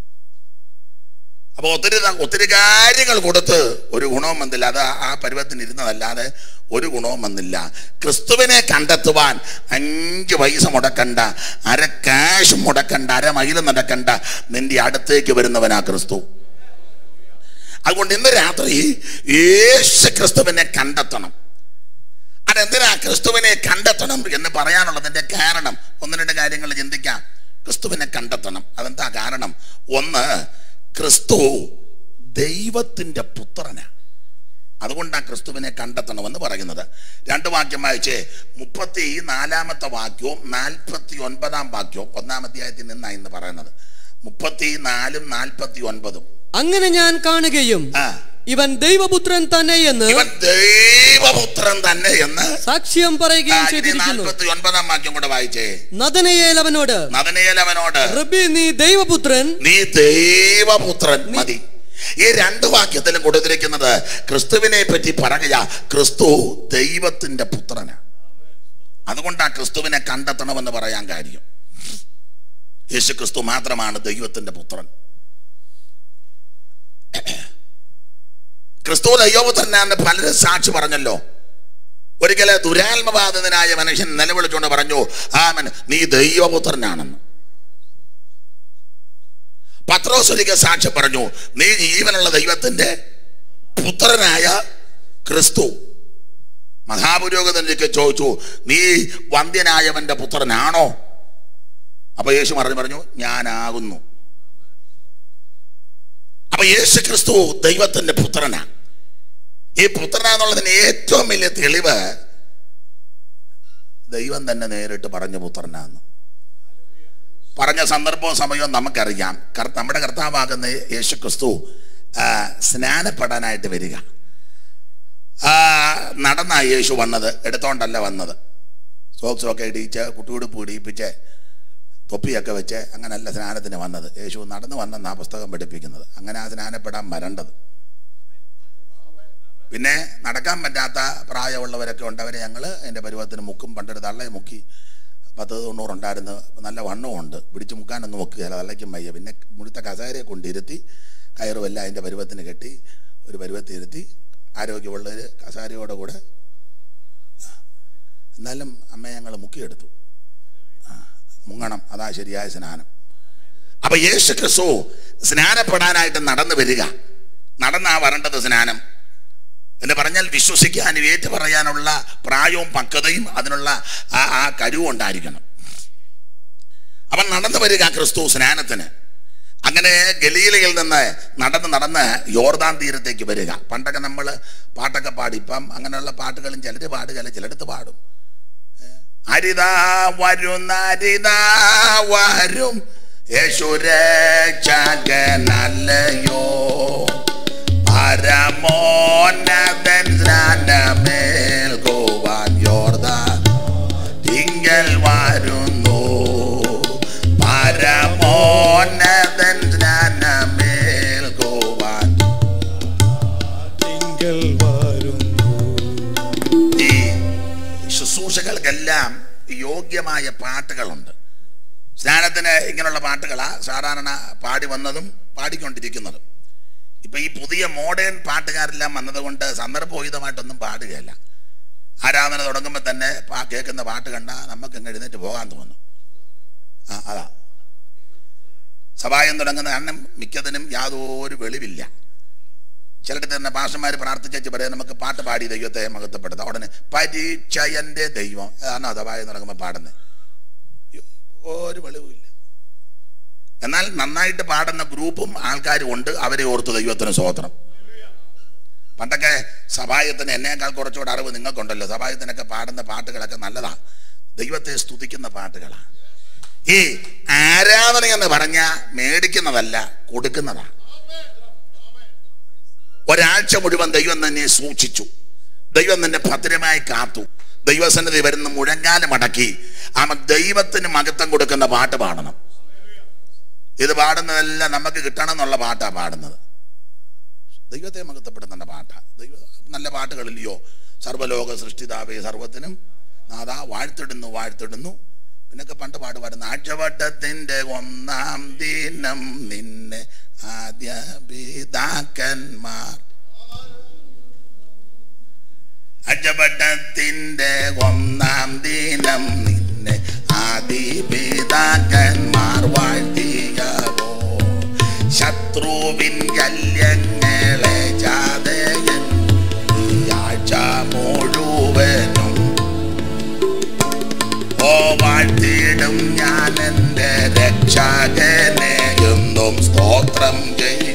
അപ്പൊ ഒത്തിരി ത- ഒത്തിരി കാര്യങ്ങൾ കൊടുത്ത് ഒരു ഗുണവും വന്നില്ല അത് ആ പരുവത്തിന് ഇരുന്നതല്ലാതെ ഒരു ഗുണവും വന്നില്ല ക്രിസ്തുവിനെ കണ്ടെത്തുവാൻ അഞ്ച് പൈസ മുടക്കണ്ട അര കാശ് മുടക്കണ്ട അര മൈൽ നടക്കണ്ട നിന്റെ അടുത്തേക്ക് വരുന്നവനാ ക്രിസ്തു അതുകൊണ്ട് ഇന്ന് രാത്രി യേശു ക്രിസ്തുവിനെ കണ്ടെത്തണം അതെന്തിനാ ക്രിസ്തുവിനെ കണ്ടെത്തണം എന്ന് പറയാനുള്ളതിന്റെ കാരണം ഒന്ന് രണ്ട് കാര്യങ്ങൾ ചിന്തിക്കാം ക്രിസ്തുവിനെ കണ്ടെത്തണം അതെന്താ കാരണം ഒന്ന് ക്രിസ്തു ദൈവത്തിന്റെ പുത്രനാ അതുകൊണ്ടാണ് ക്രിസ്തുവിനെ കണ്ടെത്തണമെന്ന് പറയുന്നത് രണ്ട് വാക്യം വായിച്ചേ മുപ്പത്തി നാലാമത്തെ വാക്യവും നാൽപ്പത്തി ഒൻപതാം വാക്യവും ഒന്നാം അധ്യായത്തിൽ നിന്നാണ് ഇന്ന് പറയുന്നത് മുപ്പത്തി നാലും നാൽപ്പത്തി ഒൻപതും അങ്ങനെ ഞാൻ കാണുകയും ആ ഇവൻ ദൈവപുത്രൻ തന്നെ എന്ന് ഇവൻ ദൈവപുത്രൻ തന്നെ എന്ന് സാക്ഷ്യം പറയുകയും ചെയ്തിരിക്കുന്നു നാൽപ്പത്തി ഒൻപതാം വാക്യം കൂടെ വായിച്ചേ നദനയേൽ അവനോട് നദനയേൽ അവനോട് റബ്ബി നീ ദൈവപുത്രൻ നീ ദൈവപുത്രൻ മതി ഈ രണ്ട് വാക്യത്തിലും കൊടുത്തിരിക്കുന്നത് ക്രിസ്തുവിനെ പറ്റി പറയുക ക്രിസ്തു ദൈവത്തിന്റെ പുത്രന് അതുകൊണ്ടാ ക്രിസ്തുവിനെ കണ്ടെത്തണമെന്ന് പറയാൻ കാര്യം യേശു ക്രിസ്തു മാത്രമാണ് ദൈവത്തിന്റെ പുത്രൻ ക്രിസ്തു ദൈവപുത്രനാന്ന് പലരും സാക്ഷി പറഞ്ഞല്ലോ ഒരിക്കലെ ദുരാത്മബാധിതനായ മനുഷ്യൻ നിലവിളിച്ചുകൊണ്ട് പറഞ്ഞു ആമൻ നീ ദൈവപുത്രനാണെന്ന് പത്രോസ് ഒരിക്കൽ സാക്ഷ്യം പറഞ്ഞു നീ ജീവനുള്ള ദൈവത്തിന്റെ പുത്രനായ ക്രിസ്തു മഹാപുരോഗതൻ ഒരിക്കൽ ചോദിച്ചു നീ വന്ധ്യനായവന്റെ പുത്രനാണോ അപ്പൊ യേശു പറഞ്ഞു പറഞ്ഞു ഞാനാകുന്നു അപ്പൊ യേശു ക്രിസ്തു ദൈവത്തിന്റെ പുത്രനാ ഈ പുത്രനാന്നുള്ളതിന് ഏറ്റവും വലിയ തെളിവ് ദൈവം തന്നെ നേരിട്ട് പറഞ്ഞ പുത്രനാന്ന് പറഞ്ഞ സന്ദർഭവും സമയവും നമുക്കറിയാം കർ- നമ്മുടെ കർത്താവാകുന്ന യേശു ക്രിസ്തു ആ, സ്നാനപ്പെടാനായിട്ട് വരിക ആ, നടന്നാ യേശു വന്നത് എടുത്തോണ്ടല്ല വന്നത് സോക്സൊക്കെ ഇടിയിച്ച് കുട്ടിയുടുപ്പ് ഇടിയിപ്പിച്ച് തൊപ്പിയൊക്കെ വെച്ച് അങ്ങനല്ല സ്നാനത്തിന് വന്നത് യേശു നടന്നു വന്നെന്നാ പുസ്തകം പഠിപ്പിക്കുന്നത് അങ്ങനെ ആ സ്നാനപ്പെടാൻ വരേണ്ടത് പിന്നെ നടക്കാൻ പറ്റാത്ത പ്രായമുള്ളവരൊക്കെ ഉണ്ട് അവരെ ഞങ്ങൾ എൻ്റെ പരുവത്തിന് മുക്കും പണ്ടൊരു തള്ളയെ മുക്കി പത്ത് തൊണ്ണൂറുണ്ടായിരുന്നു നല്ല വണ്ണവും ഉണ്ട് പിടിച്ച് മുക്കാനൊന്നും മുക്കുകയില്ല തള്ളയ്ക്കും വയ്യ പിന്നെ മുഴുത്ത കസേരയെ കൊണ്ടിരുത്തി കയറുമെല്ലാം അതിൻ്റെ പരുവത്തിന് കെട്ടി ഒരു പരുവത്തിൽ ഇരുത്തി ആരോഗ്യമുള്ളവർ കസാരയോടെ കൂടെ എന്നാലും അമ്മയെ ഞങ്ങൾ മുക്കിയെടുത്തു ആ, മുങ്ങണം അതാ ശരിയായ സ്നാനം അപ്പൊ യേശു ക്രിസ്തു സ്നാനപ്പെടാനായിട്ട് നടന്നു വരിക നടന്നാ വരേണ്ടത് സ്നാനം എന്ന് പറഞ്ഞാൽ വിശ്വസിക്കാനും ഏറ്റു പറയാനുള്ള പ്രായവും പക്വതയും അതിനുള്ള ആ ആ കഴിവും ഉണ്ടായിരിക്കണം അവൻ നടന്നു വരിക ക്രിസ്തു സ്നാനത്തിന് അങ്ങനെ ഗലീലയിൽ നിന്ന് നടന്ന് നടന്ന് യോർദാൻ തീരത്തേക്ക് വരിക പണ്ടൊക്കെ നമ്മൾ പാട്ടൊക്കെ പാടി ഇപ്പം അങ്ങനെയുള്ള പാട്ടുകളും ചിലർ പാടുകയല്ല ചിലടത്ത് പാടും ഏ, അരിതാ വരുന്ന അരിതാ വരും യേശുരക്ഷകനല്ലയോ പരമോന്നതൻ സ്നാനമേൽക്കുവാൻ യോർദാൻ തിങ്കൽ വരുന്നു പരമോന്നതൻ സ്നാനമേൽക്കുവാൻ തിങ്കൾ വരുന്നു ഈ ശുശ്രൂഷകൾക്കെല്ലാം യോഗ്യമായ പാട്ടുകളുണ്ട് സ്നാനത്തിന് ഇങ്ങനെയുള്ള പാട്ടുകളാ സാധാരണ പാടി വന്നതും പാടിക്കൊണ്ടിരിക്കുന്നതും ഇപ്പൊ ഈ പുതിയ മോഡേൺ പാട്ടുകാരെല്ലാം വന്നതുകൊണ്ട് സന്ദർഭോഹിതമായിട്ടൊന്നും പാടുകയല്ല ആരാധന തുടങ്ങുമ്പോൾ തന്നെ പാ കേൾക്കുന്ന പാട്ട് കണ്ടാൽ നമുക്ക് അങ്ങ് എഴുന്നേറ്റ് പോകാൻ തോന്നും ആ അതാ സഭായം തുടങ്ങുന്ന കാരണം മിക്കതിനും യാതൊരു വെളിവില്ല ചിലടത്ത് തന്നെ പാഷന്മാർ പ്രാർത്ഥിച്ചു പറയാം നമുക്ക് പാട്ട് പാടി ദൈവത്തെ മഹത്വപ്പെടുത്താം ഉടനെ പരീക്ഷ എൻ്റെ ദൈവം അതാണ് സഭായം തുടങ്ങുമ്പോൾ പാടുന്നത് ഒരു വെളിവുമില്ല എന്നാൽ നന്നായിട്ട് പാടുന്ന ഗ്രൂപ്പും ആൾക്കാരും ഉണ്ട് അവരെ ഓർത്ത് ദൈവത്തിന് സ്വോത്രം പണ്ടൊക്കെ സഭായത്തിന് എന്നേക്കാൾ കുറച്ചുകൂടെ അറിവ് നിങ്ങൾക്കുണ്ടല്ലോ സഭായത്തിനൊക്കെ പാടുന്ന പാട്ടുകളൊക്കെ നല്ലതാ ദൈവത്തെ സ്തുതിക്കുന്ന പാട്ടുകളാണ് ഈ ആരാധന എന്ന് പറഞ്ഞാൽ മേടിക്കുന്നതല്ല കൊടുക്കുന്നതാ ഒരാഴ്ച മുഴുവൻ ദൈവം തന്നെ സൂക്ഷിച്ചു ദൈവം തന്നെ ഭദ്രമായി കാത്തു ദൈവസന്നിധി വരുന്ന മുഴങ്കാലം അടക്കി ആ ദൈവത്തിന് മഹത്വം കൊടുക്കുന്ന പാട്ട് പാടണം ഇത് പാടുന്നതെല്ലാം നമുക്ക് കിട്ടണം എന്നുള്ള പാട്ടാ പാടുന്നത് ദൈവത്തെ മഹത്വപ്പെടുത്തുന്ന പാട്ടാ ദൈവ നല്ല പാട്ടുകളില്ലയോ സർവ്വലോക സൃഷ്ടിതാവേ സർവത്തിനും നാദാ വാഴ്ത്തിടുന്നു വാഴ്ത്തിടുന്നു പിന്നൊക്കെ പണ്ട് പാടുപാടുന്ന ആഴ്ചവട്ടത്തിന്റെ ഒന്നാം ദിനം നിന്നെ ആദ്യ പിതാക്കന്മാർ അജപട്ടത്തിന്റെ ഒന്നാം ദിനം നിന്നെ ആദിപിതാക്കന്മാർ വാഴ്ത്തിയവോ ശത്രുവിൻ കല്യങ്ങളെ സ്തോത്രം ചെയ്യും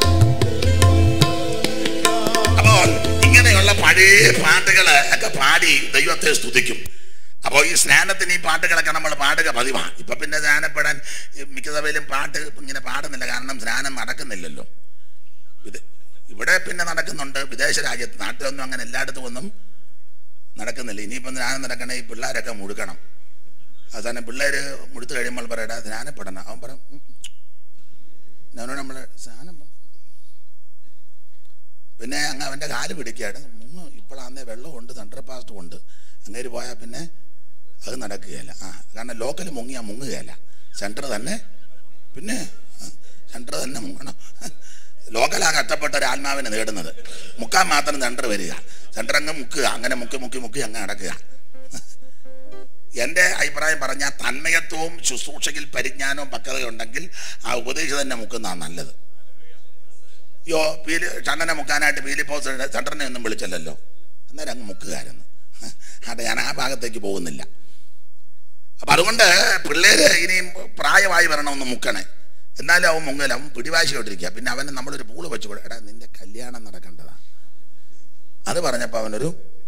അപ്പോൾ ഇങ്ങനെയുള്ള പഴയ പാട്ടുകള് ഒക്കെ പാടി ദൈവത്തെ സ്തുതിക്കും അപ്പോൾ ഈ സ്നാനത്തിന് ഈ പാട്ടുകളൊക്കെ നമ്മൾ പാടുക പതിവാ ഇപ്പൊ പിന്നെ സ്നാനപ്പെടാൻ ഈ മിക്ക സഭയിലും പാട്ട് ഇങ്ങനെ പാടുന്നില്ല കാരണം സ്നാനം നടക്കുന്നില്ലല്ലോ ഇത് ഇവിടെ പിന്നെ നടക്കുന്നുണ്ട് വിദേശ രാജ്യത്ത് നാട്ടിലൊന്നും അങ്ങനെ എല്ലായിടത്തും ഒന്നും നടക്കുന്നില്ല ഇനിയിപ്പം സ്നാനം നടക്കണേ ഈ പിള്ളേരൊക്കെ മുഴുക്കണം അവസാനം പിള്ളേർ മുഴുത്ത് കഴിയുമ്പോൾ പറയടാ സ്നാനപ്പെടണം അവൻ പറയും "ഉം, ഉം." ഞാനോട് നമ്മൾ സ്നാനം പ- പിന്നെ അങ്ങ് അവൻ്റെ കാല് പിടിക്കുകയാണ് മുങ്ങ് ഇപ്പോഴാന്നേ വെള്ളമുണ്ട് തണ്ടർ പാസ്റ്റും ഉണ്ട് അങ്ങേര് പോയാൽ പിന്നെ അത് നടക്കുകയില്ല ആ കാരണം ലോക്കൽ മുങ്ങിയാൽ മുങ്ങുകയില്ല സെൻറ്റർ തന്നെ പിന്നെ സെൻറ്റർ തന്നെ മുങ്ങണം ലോക്കലാ കഷ്ടപ്പെട്ട ഒരു ആത്മാവിനെ നേടുന്നത് മുക്കാൻ മാത്രം സെൻറ്റർ വരിക സെൻറ്റർ അങ്ങ് മുക്കുക അങ്ങനെ മുക്കി മുക്കി മുക്കി അങ്ങ് നടക്കുക എൻ്റെ അഭിപ്രായം പറഞ്ഞാൽ തന്മയത്വവും ശുശ്രൂഷയിൽ പരിജ്ഞാനവും പക്വതയും ഉണ്ടെങ്കിൽ ആ ഉപദേശം തന്നെ മുക്കുന്നതാണ് നല്ലത് യോ പീലി ചണ്ണനെ മുക്കാനായിട്ട് പീലിപ്പോസ് ചണ്ടനെ ഒന്നും വിളിച്ചല്ലോ അന്നേരം അങ്ങ് മുക്കുകാരെന്ന് അതെ ഞാൻ ആ ഭാഗത്തേക്ക് പോകുന്നില്ല അപ്പം അതുകൊണ്ട് പിള്ളേര് ഇനിയും പ്രായമായി വരണമെന്ന് മുക്കണേ എന്നാലും അവൻ മുങ്ങല അവൻ പിടിവാശിയോട്ടിരിക്കുക പിന്നെ അവന് നമ്മളൊരു പൂള് വെച്ച് കൊടു എടാ നിന്റെ കല്യാണം നടക്കേണ്ടതാ അത് പറഞ്ഞപ്പോൾ അവനൊരു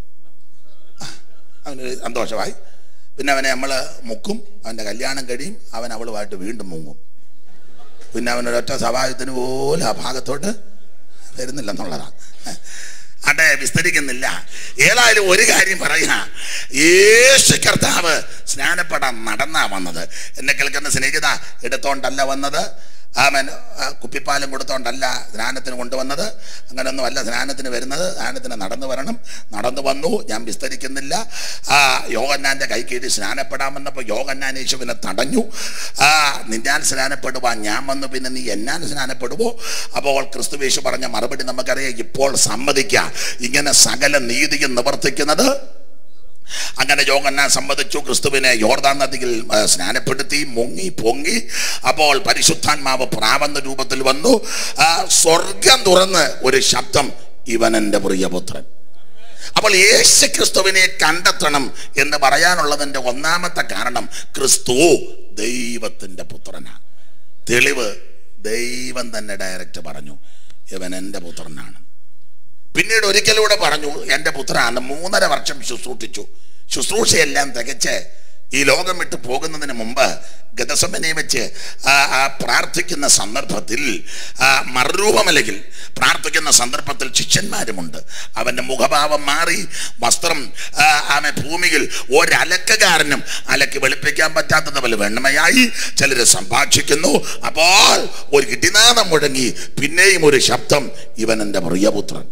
ആ, അവനൊരു സന്തോഷമായി പിന്നെ അവനെ നമ്മൾ മുക്കും അവൻ്റെ കല്യാണം കഴിയും അവൻ അവളുമായിട്ട് വീണ്ടും മുങ്ങും പിന്നെ അവനൊരൊറ്റ സഭായത്തിന് പോലും ആ ഭാഗത്തോട്ട് വരുന്നില്ലെന്നുള്ളതാണ് അതെ വിസ്തരിക്കുന്നില്ല ഏതായാലും ഒരു കാര്യം പറയാ യേശു കർത്താവ് സ്നാനപ്പെടാൻ നടന്നാ വന്നത് എന്നെ കേൾക്കുന്ന സ്നേഹിത എടുത്തോണ്ടല്ല വന്നത് ആമൻ ആ, കുപ്പിപ്പാലും കൊടുത്തോണ്ടല്ല സ്നാനത്തിന് കൊണ്ടുവന്നത് അങ്ങനെയൊന്നും അല്ല സ്നാനത്തിന് വരുന്നത് സ്നാനത്തിന് നടന്നു വരണം നടന്നു വന്നു ഞാൻ വിസ്തരിക്കുന്നില്ല ആ യോഗന്നാൻ്റെ കൈ കീഴി സ്നാനപ്പെടാമെന്നപ്പോൾ യോഗന്നാൻ യേശുവിനെ തടഞ്ഞു ആ നിന്നാൻ സ്നാനപ്പെടുവാൻ ഞാൻ വന്നു പിന്നെ നീ എന്നാൻ സ്നാനപ്പെടുവോ അപ്പോൾ ക്രിസ്തുവേശു പറഞ്ഞ മറുപടി നമുക്കറിയാം ഇപ്പോൾ സമ്മതിക്കാം ഇങ്ങനെ സകല നീതിയും നിവർത്തിക്കുന്നത് അങ്ങനെ യോഗന്നാൻ സംബന്ധിച്ചു ക്രിസ്തുവിനെ യോർദാൻ നദിയിൽ ആ, സ്നാനപ്പെടുത്തി മുങ്ങി പൊങ്ങി അപ്പോൾ പരിശുദ്ധാത്മാവ് പ്രാവന്ന രൂപത്തിൽ വന്നു ആ, സ്വർഗം തുറന്ന് ഒരു ശബ്ദം ഇവൻ എൻ്റെ പ്രിയപുത്രൻ അപ്പോൾ യേശു ക്രിസ്തുവിനെ കണ്ടെത്തണം എന്ന് പറയാനുള്ളതിൻ്റെ ഒന്നാമത്തെ കാരണം ക്രിസ്തു ദൈവത്തിൻ്റെ പുത്രനാണ് തെളിവ് ദൈവം തന്നെ ഡയറക്റ്റ് പറഞ്ഞു ഇവൻ എൻ്റെ പുത്രനാണ് പിന്നീട് ഒരിക്കലൂടെ പറഞ്ഞു എൻ്റെ പുത്രനാണ് മൂന്നര വർഷം ശുശ്രൂഷിച്ചു ശുശ്രൂഷയെല്ലാം തികച്ച് ഈ ലോകം വിട്ട് പോകുന്നതിന് മുമ്പ് ഗതസമനെ വെച്ച് ആ, ആ പ്രാർത്ഥിക്കുന്ന സന്ദർഭത്തിൽ ആ, മറുരൂപമലയിൽ പ്രാർത്ഥിക്കുന്ന സന്ദർഭത്തിൽ ശിഷ്യന്മാരുമുണ്ട് അവൻ്റെ മുഖഭാവം മാറി വസ്ത്രം ആ, ആമെ ഭൂമിയിൽ ഒരലക്കകാരനും അലക്കി വെളുപ്പിക്കാൻ പറ്റാത്തത് പോലെ വെണ്മയായി ചിലർ സംഭാഷിക്കുന്നു അപ്പോൾ ഒരു ഇടിനാദം മുഴങ്ങി പിന്നെയും ഒരു ശബ്ദം ഇവൻ എൻ്റെ പ്രിയപുത്രൻ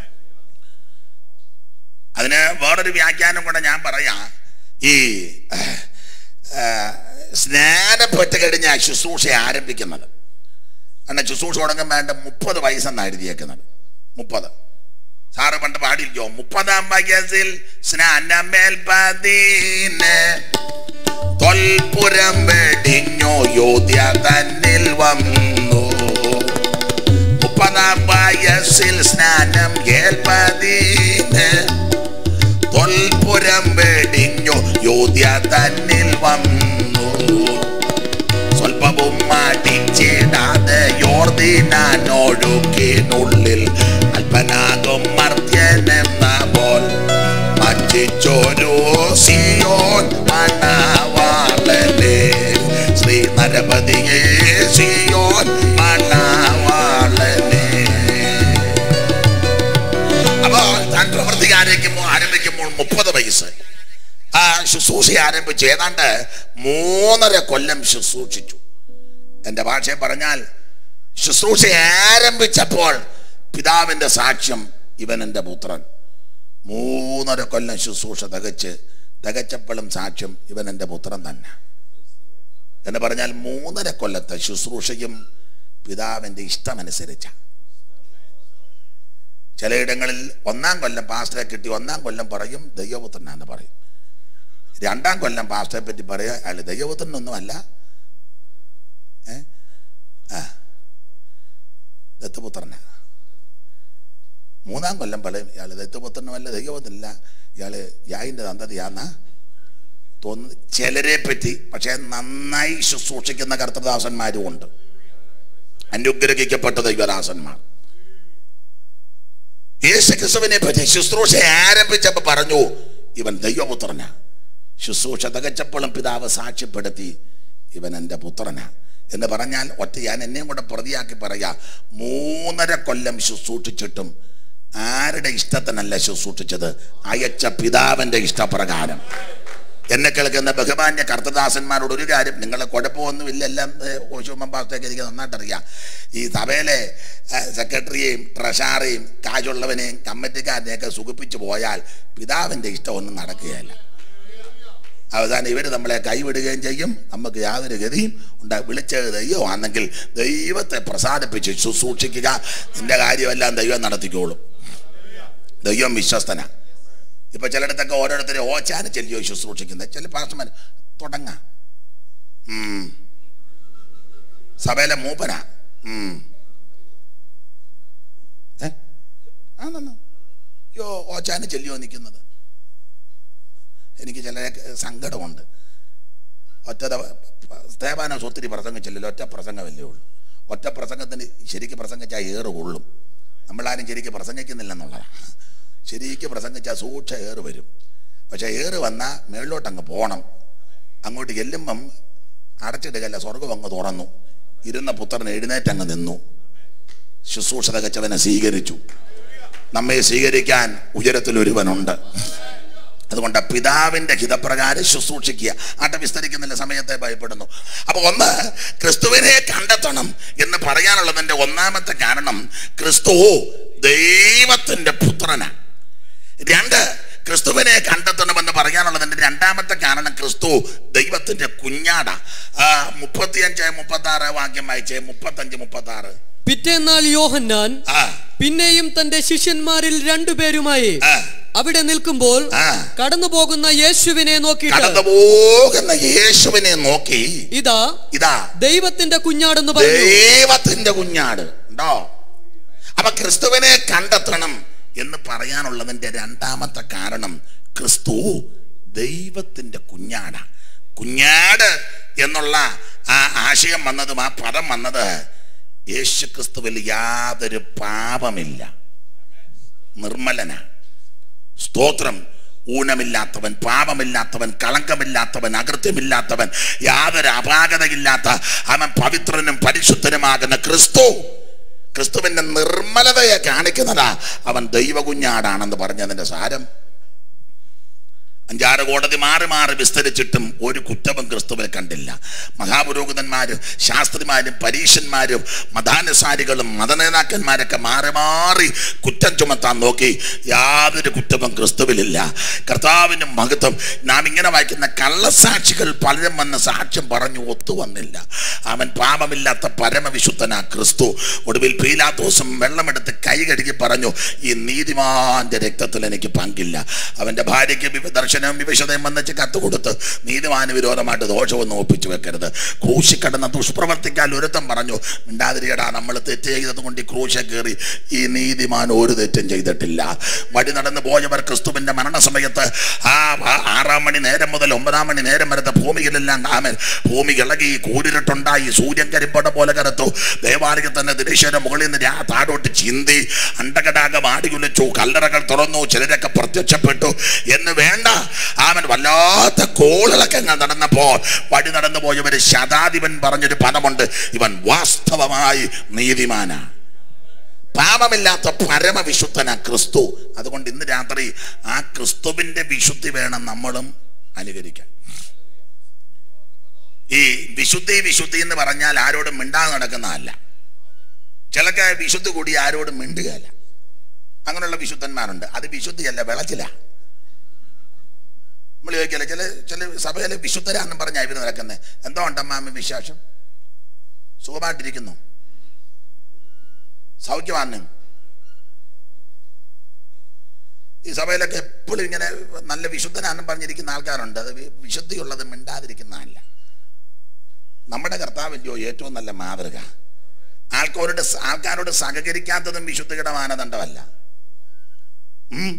അതിന് വേറൊരു വ്യാഖ്യാനം കൂടെ ഞാൻ പറയാം ഈ ആ, സ്നാനപ്പെട്ട് കഴിഞ്ഞ ശുശ്രൂഷ ആരംഭിക്കുന്നത് കാരണം ശുശ്രൂഷ തുടങ്ങാൻ വേണ്ട മുപ്പത് വയസ്സെന്നാണ് എഴുതിയേക്കുന്നത് മുപ്പത് സാറ് പണ്ട് പാടിയില്ലോ മുപ്പതാം വയസ്സിൽ സ്നാനമേൽ പതീന് തൊൽപുരം വെടിഞ്ഞോ യോധ്യ തന്നിൽ വന്നു മുപ്പതാം വയസ്സിൽ സ്നാനം ഏൽപ്പതീന് തൊൽപുരം വെടിഞ്ഞു യോധ്യ തന്നിൽ വന്നു സ്വൽപ്പവും മാറ്റിച്ചിടാതെ യോർദിനൊഴുക്കിനുള്ളിൽ അല്പനാകും മർത്യനെന്ന പോൽ മച്ചിച്ചോരോ സിയോൻ മണവാളനെ ശ്രീ നരപതിയെ സിയോൻ മണവാളനെ അപ്പോ താൻ പ്രവൃത്തി ആരംഭിക്കുമ്പോൾ ആരംഭിക്കുമ്പോൾ മുപ്പത് വയസ്സ് ആ ശുശ്രൂഷ ആരംഭിച്ചു ഏതാണ്ട് മൂന്നര കൊല്ലം ശുശ്രൂഷിച്ചു എൻ്റെ ഭാഷയെ പറഞ്ഞാൽ ശുശ്രൂഷ ആരംഭിച്ചപ്പോൾ പിതാവിൻ്റെ സാക്ഷ്യം ഇവൻ എൻ്റെ പുത്രൻ മൂന്നര കൊല്ലം ശുശ്രൂഷ തികച്ച് തികച്ചപ്പോഴും സാക്ഷ്യം ഇവൻ എൻ്റെ പുത്രൻ തന്നെ എന്ന് പറഞ്ഞാൽ മൂന്നര കൊല്ലത്തെ ശുശ്രൂഷയും പിതാവിൻ്റെ ഇഷ്ടമനുസരിച്ചാണ് ചിലയിടങ്ങളിൽ ഒന്നാം കൊല്ലം പാസ്റ്ററെ കിട്ടി ഒന്നാം കൊല്ലം പറയും ദൈവപുത്രനാന്ന് പറയും രണ്ടാം കൊല്ലം പാസ്റ്ററെ പറ്റി പറയുക അയാൾ ദൈവപുത്രനൊന്നും അല്ല ഏ ആ ദത്തുപുത്രനാ മൂന്നാം കൊല്ലം പറയും ഇയാൾ ദത്തുപുത്രനുമല്ല ദൈവപുത്രനല്ല ഇയാൾ യായിൻ്റെ തന്തതിയാന്നാ തോന്നുന്നു ചിലരെ പറ്റി പക്ഷേ നന്നായി ശുശ്രൂഷിക്കുന്ന കർത്തദാസന്മാരും ഉണ്ട് അനുഗ്രഹിക്കപ്പെട്ട ദൈവദാസന്മാർ യേശു ക്രിസ്തുവിനെ പറ്റി ശുശ്രൂഷ ആരംഭിച്ചപ്പോൾ പറഞ്ഞു ഇവൻ ദൈവപുത്രനാ ശുശ്രൂഷ തികച്ചപ്പോഴും പിതാവ് സാക്ഷ്യപ്പെടുത്തി ഇവൻ എൻ്റെ പുത്രനാ എന്ന് പറഞ്ഞാൽ ഒറ്റ ഞാൻ എന്നെയും കൂടെ പ്രതിയാക്കി പറയാ മൂന്നര കൊല്ലം ശുശ്രൂഷിച്ചിട്ടും ആരുടെ ഇഷ്ടത്തിനല്ല ശുശ്രൂഷിച്ചത് അയച്ച പിതാവിൻ്റെ ഇഷ്ടപ്രകാരം എന്നെ കേൾക്കുന്ന ബഹുമാന്യ കർത്തദാസന്മാരോട് ഒരു കാര്യം നിങ്ങളെ കുഴപ്പമൊന്നുമില്ല എല്ലാം ഓശുമൻ പാസ്റ്റേക്ക് എനിക്ക് നന്നായിട്ട് അറിയാം ഈ സഭയിലെ ഏഹ്, സെക്രട്ടറിയെയും ട്രഷാറേയും കാശുള്ളവനെയും കമ്മിറ്റിക്കാരനെയൊക്കെ സുഖിപ്പിച്ചു പോയാൽ പിതാവിൻ്റെ ഇഷ്ടമൊന്നും നടക്കുകയില്ല അവസാനം ഇവർ നമ്മളെ കൈവിടുകയും ചെയ്യും നമുക്ക് യാതൊരു ഗതിയും ഉണ്ടാ വിളിച്ചത് ദൈവമാണെങ്കിൽ ദൈവത്തെ പ്രസാദിപ്പിച്ച് ശുശ്രൂഷിക്കുക നിന്റെ കാര്യമെല്ലാം ദൈവം നടത്തിക്കോളും ദൈവം വിശ്വസ്തനാ ഇപ്പൊ ചിലയിടത്തൊക്കെ ഓരോരുത്തരെ ഓച്ചാന ചെല്ലിയോ ശുശ്രൂഷിക്കുന്നത് ചില പാസ്റ്റർമാർ തുടങ്ങാം ഉം. സഭയിലെ മൂപ്പനാ ഉം. ഏ? ആണെന്ന്. യോ ഓച്ചാന ചെല്ലിയോ നിൽക്കുന്നത് എനിക്ക് ചില സങ്കടമുണ്ട് ഒറ്റ സ്തേവാനോസ് ഒത്തിരി പ്രസംഗിച്ചില്ലല്ലോ ഒറ്റ പ്രസംഗമല്ലേ ഉള്ളൂ ഒറ്റ പ്രസംഗത്തിന് ശരിക്ക് പ്രസംഗിച്ചാൽ ഏറ് കൊള്ളും നമ്മളാരും ശരിക്ക് പ്രസംഗിക്കുന്നില്ലെന്നുള്ളതാണ് ശരിക്ക് പ്രസംഗിച്ചാൽ സൂക്ഷ ഏറ് വരും പക്ഷെ ഏറ് വന്നാൽ മേളിലോട്ട് അങ്ങ് പോകണം അങ്ങോട്ട് ചെല്ലുമ്പം അടച്ചിടുകയല്ല സ്വർഗം അങ്ങ് തുറന്നു ഇരുന്ന പുത്രൻ എഴുന്നേറ്റ് അങ്ങ് നിന്നു ശുശ്രൂഷ തികച്ചവനെ സ്വീകരിച്ചു നമ്മെ സ്വീകരിക്കാൻ ഉയരത്തിൽ ഒരുവനുണ്ട് അതുകൊണ്ട് പിതാവിന്റെ ഹിതപ്രകാരം ശുശ്രൂഷിക്കുക ആട്ട വിസ്തരിക്കുന്നില്ല സമയത്തെ ഭയപ്പെടുന്നു അപ്പൊ ഒന്ന് ക്രിസ്തുവിനെ കണ്ടെത്തണം എന്ന് പറയാനുള്ളതിന്റെ ഒന്നാമത്തെ കാരണം ക്രിസ്തു ദൈവത്തിന്റെ പുത്രനാണ് രണ്ട് ക്രിസ്തുവിനെ കണ്ടെത്തണമെന്ന് പറയാനുള്ളതിന്റെ രണ്ടാമത്തെ കാരണം ക്രിസ്തു ദൈവത്തിന്റെ കുഞ്ഞാട മുപ്പത്തിയഞ്ച് മുപ്പത്തി ആറ് വാക്യം വായിച്ചേ മുപ്പത്തഞ്ച് മുപ്പത്തി ആറ് പിറ്റേന്നാൾ യോഹന്നാൻ ആ പിന്നെയും തന്റെ ശിഷ്യന്മാരിൽ രണ്ടുപേരുമായി ആ അവിടെ നിൽക്കുമ്പോൾ ആ. കടന്നു പോകുന്ന യേശുവിനെ കടന്നു നോക്കിയിട്ട് പോകുന്ന യേശുവിനെ നോക്കി ഇതാ ഇതാ ദൈവത്തിന്റെ കുഞ്ഞാടെന്ന് പറഞ്ഞു ദൈവത്തിന്റെ കുഞ്ഞാട് ഉണ്ടോ അപ്പൊ ക്രിസ്തുവിനെ കണ്ടെത്തണം എന്ന് പറയാനുള്ളതിന്റെ രണ്ടാമത്തെ കാരണം ക്രിസ്തു ദൈവത്തിന്റെ കുഞ്ഞാട കുഞ്ഞാട് എന്നുള്ള ആ ആശയം വന്നതും ആ പദം വന്നത് യേശു ക്രിസ്തുവിൽ യാതൊരു പാപമില്ല നിർമ്മലന സ്തോത്രം ഊനമില്ലാത്തവൻ പാപമില്ലാത്തവൻ കളങ്കമില്ലാത്തവൻ അകൃത്യമില്ലാത്തവൻ യാതൊരു അപാകതയില്ലാത്ത അവൻ പവിത്രനും പരിശുദ്ധനുമാകുന്ന ക്രിസ്തു ക്രിസ്തുവിന്റെ നിർമ്മലതയെ കാണിക്കുന്നതാ അവൻ ദൈവകുഞ്ഞാടാണെന്ന് പറഞ്ഞതിന്റെ സാരം അഞ്ചാറ് കോടതി മാറി മാറി വിസ്തരിച്ചിട്ടും ഒരു കുറ്റവും ക്രിസ്തുവിൽ കണ്ടില്ല മഹാപുരോഹിതന്മാരും ശാസ്ത്രിമാരും പരീക്ഷന്മാരും മതാനുസാരികളും മതനേതാക്കന്മാരൊക്കെ മാറി മാറി കുറ്റം ചുമത്താൻ നോക്കി യാതൊരു കുറ്റവും ക്രിസ്തുവിലില്ല കർത്താവിൻ്റെ മഹത്വം നാം ഇങ്ങനെ വായിക്കുന്ന കള്ളസാക്ഷികൾ പലരും വന്ന് സാക്ഷ്യം പറഞ്ഞു ഒത്തു വന്നില്ല അവൻ പാപമില്ലാത്ത പരമവിശുദ്ധനാ ക്രിസ്തു ഒടുവിൽ പീലാത്തോസും വെള്ളമെടുത്ത് കൈ കഴുകി പറഞ്ഞു ഈ നീതിമാന്റെ രക്തത്തിൽ എനിക്ക് പങ്കില്ല അവന്റെ ഭാര്യയ്ക്ക് വിവ- ദർശനവും വിവശതയും വന്നിച്ച് കത്ത് കൊടുത്ത് നീതിമാന് വിരോധമായിട്ട് ദോഷമൊന്നും ഒപ്പിച്ചു വെക്കരുത് ക്രൂശി കടന്ന ദുഷ്പ്രവർത്തിക്കാൻ ഒരുത്തം പറഞ്ഞു മിണ്ടാതിരിയടാ നമ്മൾ തെറ്റ് ചെയ്തത് കൊണ്ട് ഈ ക്രൂശ കയറി ഈ നീതിമാൻ ഒരു തെറ്റും ചെയ്തിട്ടില്ല വഴി നടന്നു പോയവർ ക്രിസ്തുവിന്റെ മരണസമയത്ത് ആ ആ- ആറാം മണി നേരം മുതൽ ഒമ്പതാം മണി നേരം വരത്തെ ഭൂമിയിലെല്ലാം ആമൻ ഭൂമി ഇളകി കൂരിരുട്ടുണ്ടായി സൂര്യൻ കരിമ്പട പോലെ കറുത്തു ദേവാലയത്തിൽ തന്നെ ദിനേശ്വര മുകളിൽ നിന്ന് രാ- താഴോട്ട് ചിന്തി അണ്ടകടാകം ആടികുലച്ചു കല്ലറകൾ തുറന്നു ചിലരൊക്കെ പ്രത്യക്ഷപ്പെട്ടു എന്ന് വേണ്ട അവൻ വല്ലാത്ത കോളിളക്കങ്ങൾ നടന്നപ്പോൾ വഴി നടന്നു പോയവര് ശതാധിപൻ പറഞ്ഞൊരു പദമുണ്ട് ഇവൻ വാസ്തവമായി നീതിമാനാ പാപമില്ലാത്ത പരമവിശുദ്ധനാ ക്രിസ്തു അതുകൊണ്ട് ഇന്ന് രാത്രി ആ ക്രിസ്തുവിന്റെ വിശുദ്ധി വേണം നമ്മളും അനുകരിക്കാൻ ഈ വിശുദ്ധി വിശുദ്ധി എന്ന് പറഞ്ഞാൽ ആരോടും മിണ്ടാതെ നടക്കുന്നതല്ല ചിലക്ക് വിശുദ്ധി കൂടി ആരോടും മിണ്ടുകയല്ല അങ്ങനെയുള്ള വിശുദ്ധന്മാരുണ്ട് അത് വിശുദ്ധിയല്ല വിളച്ചില നമ്മൾ ചോദിക്കല്ലേ ചില ചില സഭയിലെ വിശുദ്ധരാന്നും പറഞ്ഞാൽ ഇവർ നടക്കുന്നത് എന്തോ ഉണ്ടമ്മാമ വിശേഷം സുഖമായിട്ടിരിക്കുന്നു സൗഖ്യമാണ് ഈ സഭയിലൊക്കെ എപ്പോഴും ഇങ്ങനെ നല്ല വിശുദ്ധനാന്നും പറഞ്ഞിരിക്കുന്ന ആൾക്കാരുണ്ട് അത് വി- വിശുദ്ധിയുള്ളത് മിണ്ടാതിരിക്കുന്നതല്ല നമ്മുടെ കർത്താവിൻ്റെയോ ഏറ്റവും നല്ല മാതൃക ആൾക്കാരോട് സ- ആൾക്കാരോട് സഹകരിക്കാത്തതും വിശുദ്ധിയുടെ മാനദണ്ഡമല്ല ഉം.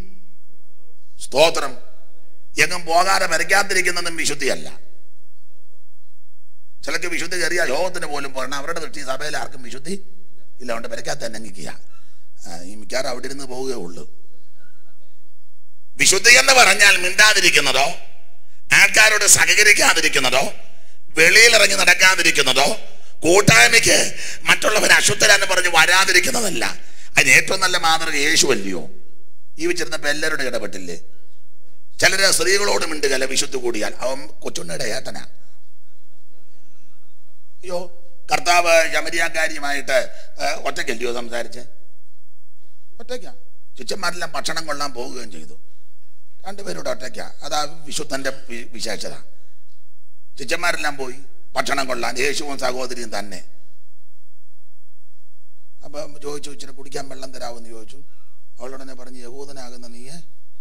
സ്തോത്രം എങ്ങും പോകാതെ വരയ്ക്കാതിരിക്കുന്നതും വിശുദ്ധിയല്ല ചിലക്ക് വിശുദ്ധി കയറിയ യോഗത്തിന് പോലും പോകണം അവരുടെ ദൃഷ്ടി സഭയിൽ ആർക്കും വിശുദ്ധി ഇല്ല അതുകൊണ്ട് പെരക്കാത്ത തന്നെ നിൽക്കുക ഈ മിക്കാറും അവിടെ ഇരുന്ന് പോവുകയേ ഉള്ളൂ വിശുദ്ധി എന്ന് പറഞ്ഞാൽ മിണ്ടാതിരിക്കുന്നതോ ആൾക്കാരോട് സഹകരിക്കാതിരിക്കുന്നതോ വെളിയിലിറങ്ങി നടക്കാതിരിക്കുന്നതോ കൂട്ടായ്മയ്ക്ക് മറ്റുള്ളവരെ അശുദ്ധരാന്ന് പറഞ്ഞ് വരാതിരിക്കുന്നതല്ല അതിന് ഏറ്റവും നല്ല മാതൃക യേശു അല്ലയോ ജീവിച്ചിരുന്നപ്പോ എല്ലാവരോടും ഇടപെട്ടില്ലേ ചിലര് സ്ത്രീകളോട് മിണ്ടുകല വിശുദ്ധി കൂടിയാൽ അവൻ കൊച്ചുണ്ണിയുടെ ഏട്ടനാ അയ്യോ കർത്താവ് ശമരിയാക്കാരിയുമായിട്ട് ഏഹ്, ഒറ്റയ്ക്കല്ലയോ സംസാരിച്ച് ഒറ്റയ്ക്കാ ശിഷ്യന്മാരെല്ലാം ഭക്ഷണം കൊള്ളാൻ പോവുകയും ചെയ്തു രണ്ടുപേരോട് ഒറ്റയ്ക്കാ അതാ വിശുദ്ധന്റെ വി- വിശേഷത ശിഷ്യന്മാരെല്ലാം പോയി ഭക്ഷണം കൊള്ളാൻ യേശുവും സഹോദരിയും തന്നെ അപ്പം ചോദിച്ചു ഇച്ചിരി കുടിക്കാൻ വെള്ളം തരാമെന്ന് ചോദിച്ചു അവളുടനെ പറഞ്ഞ് യഹൂദനാകുന്ന നീയെ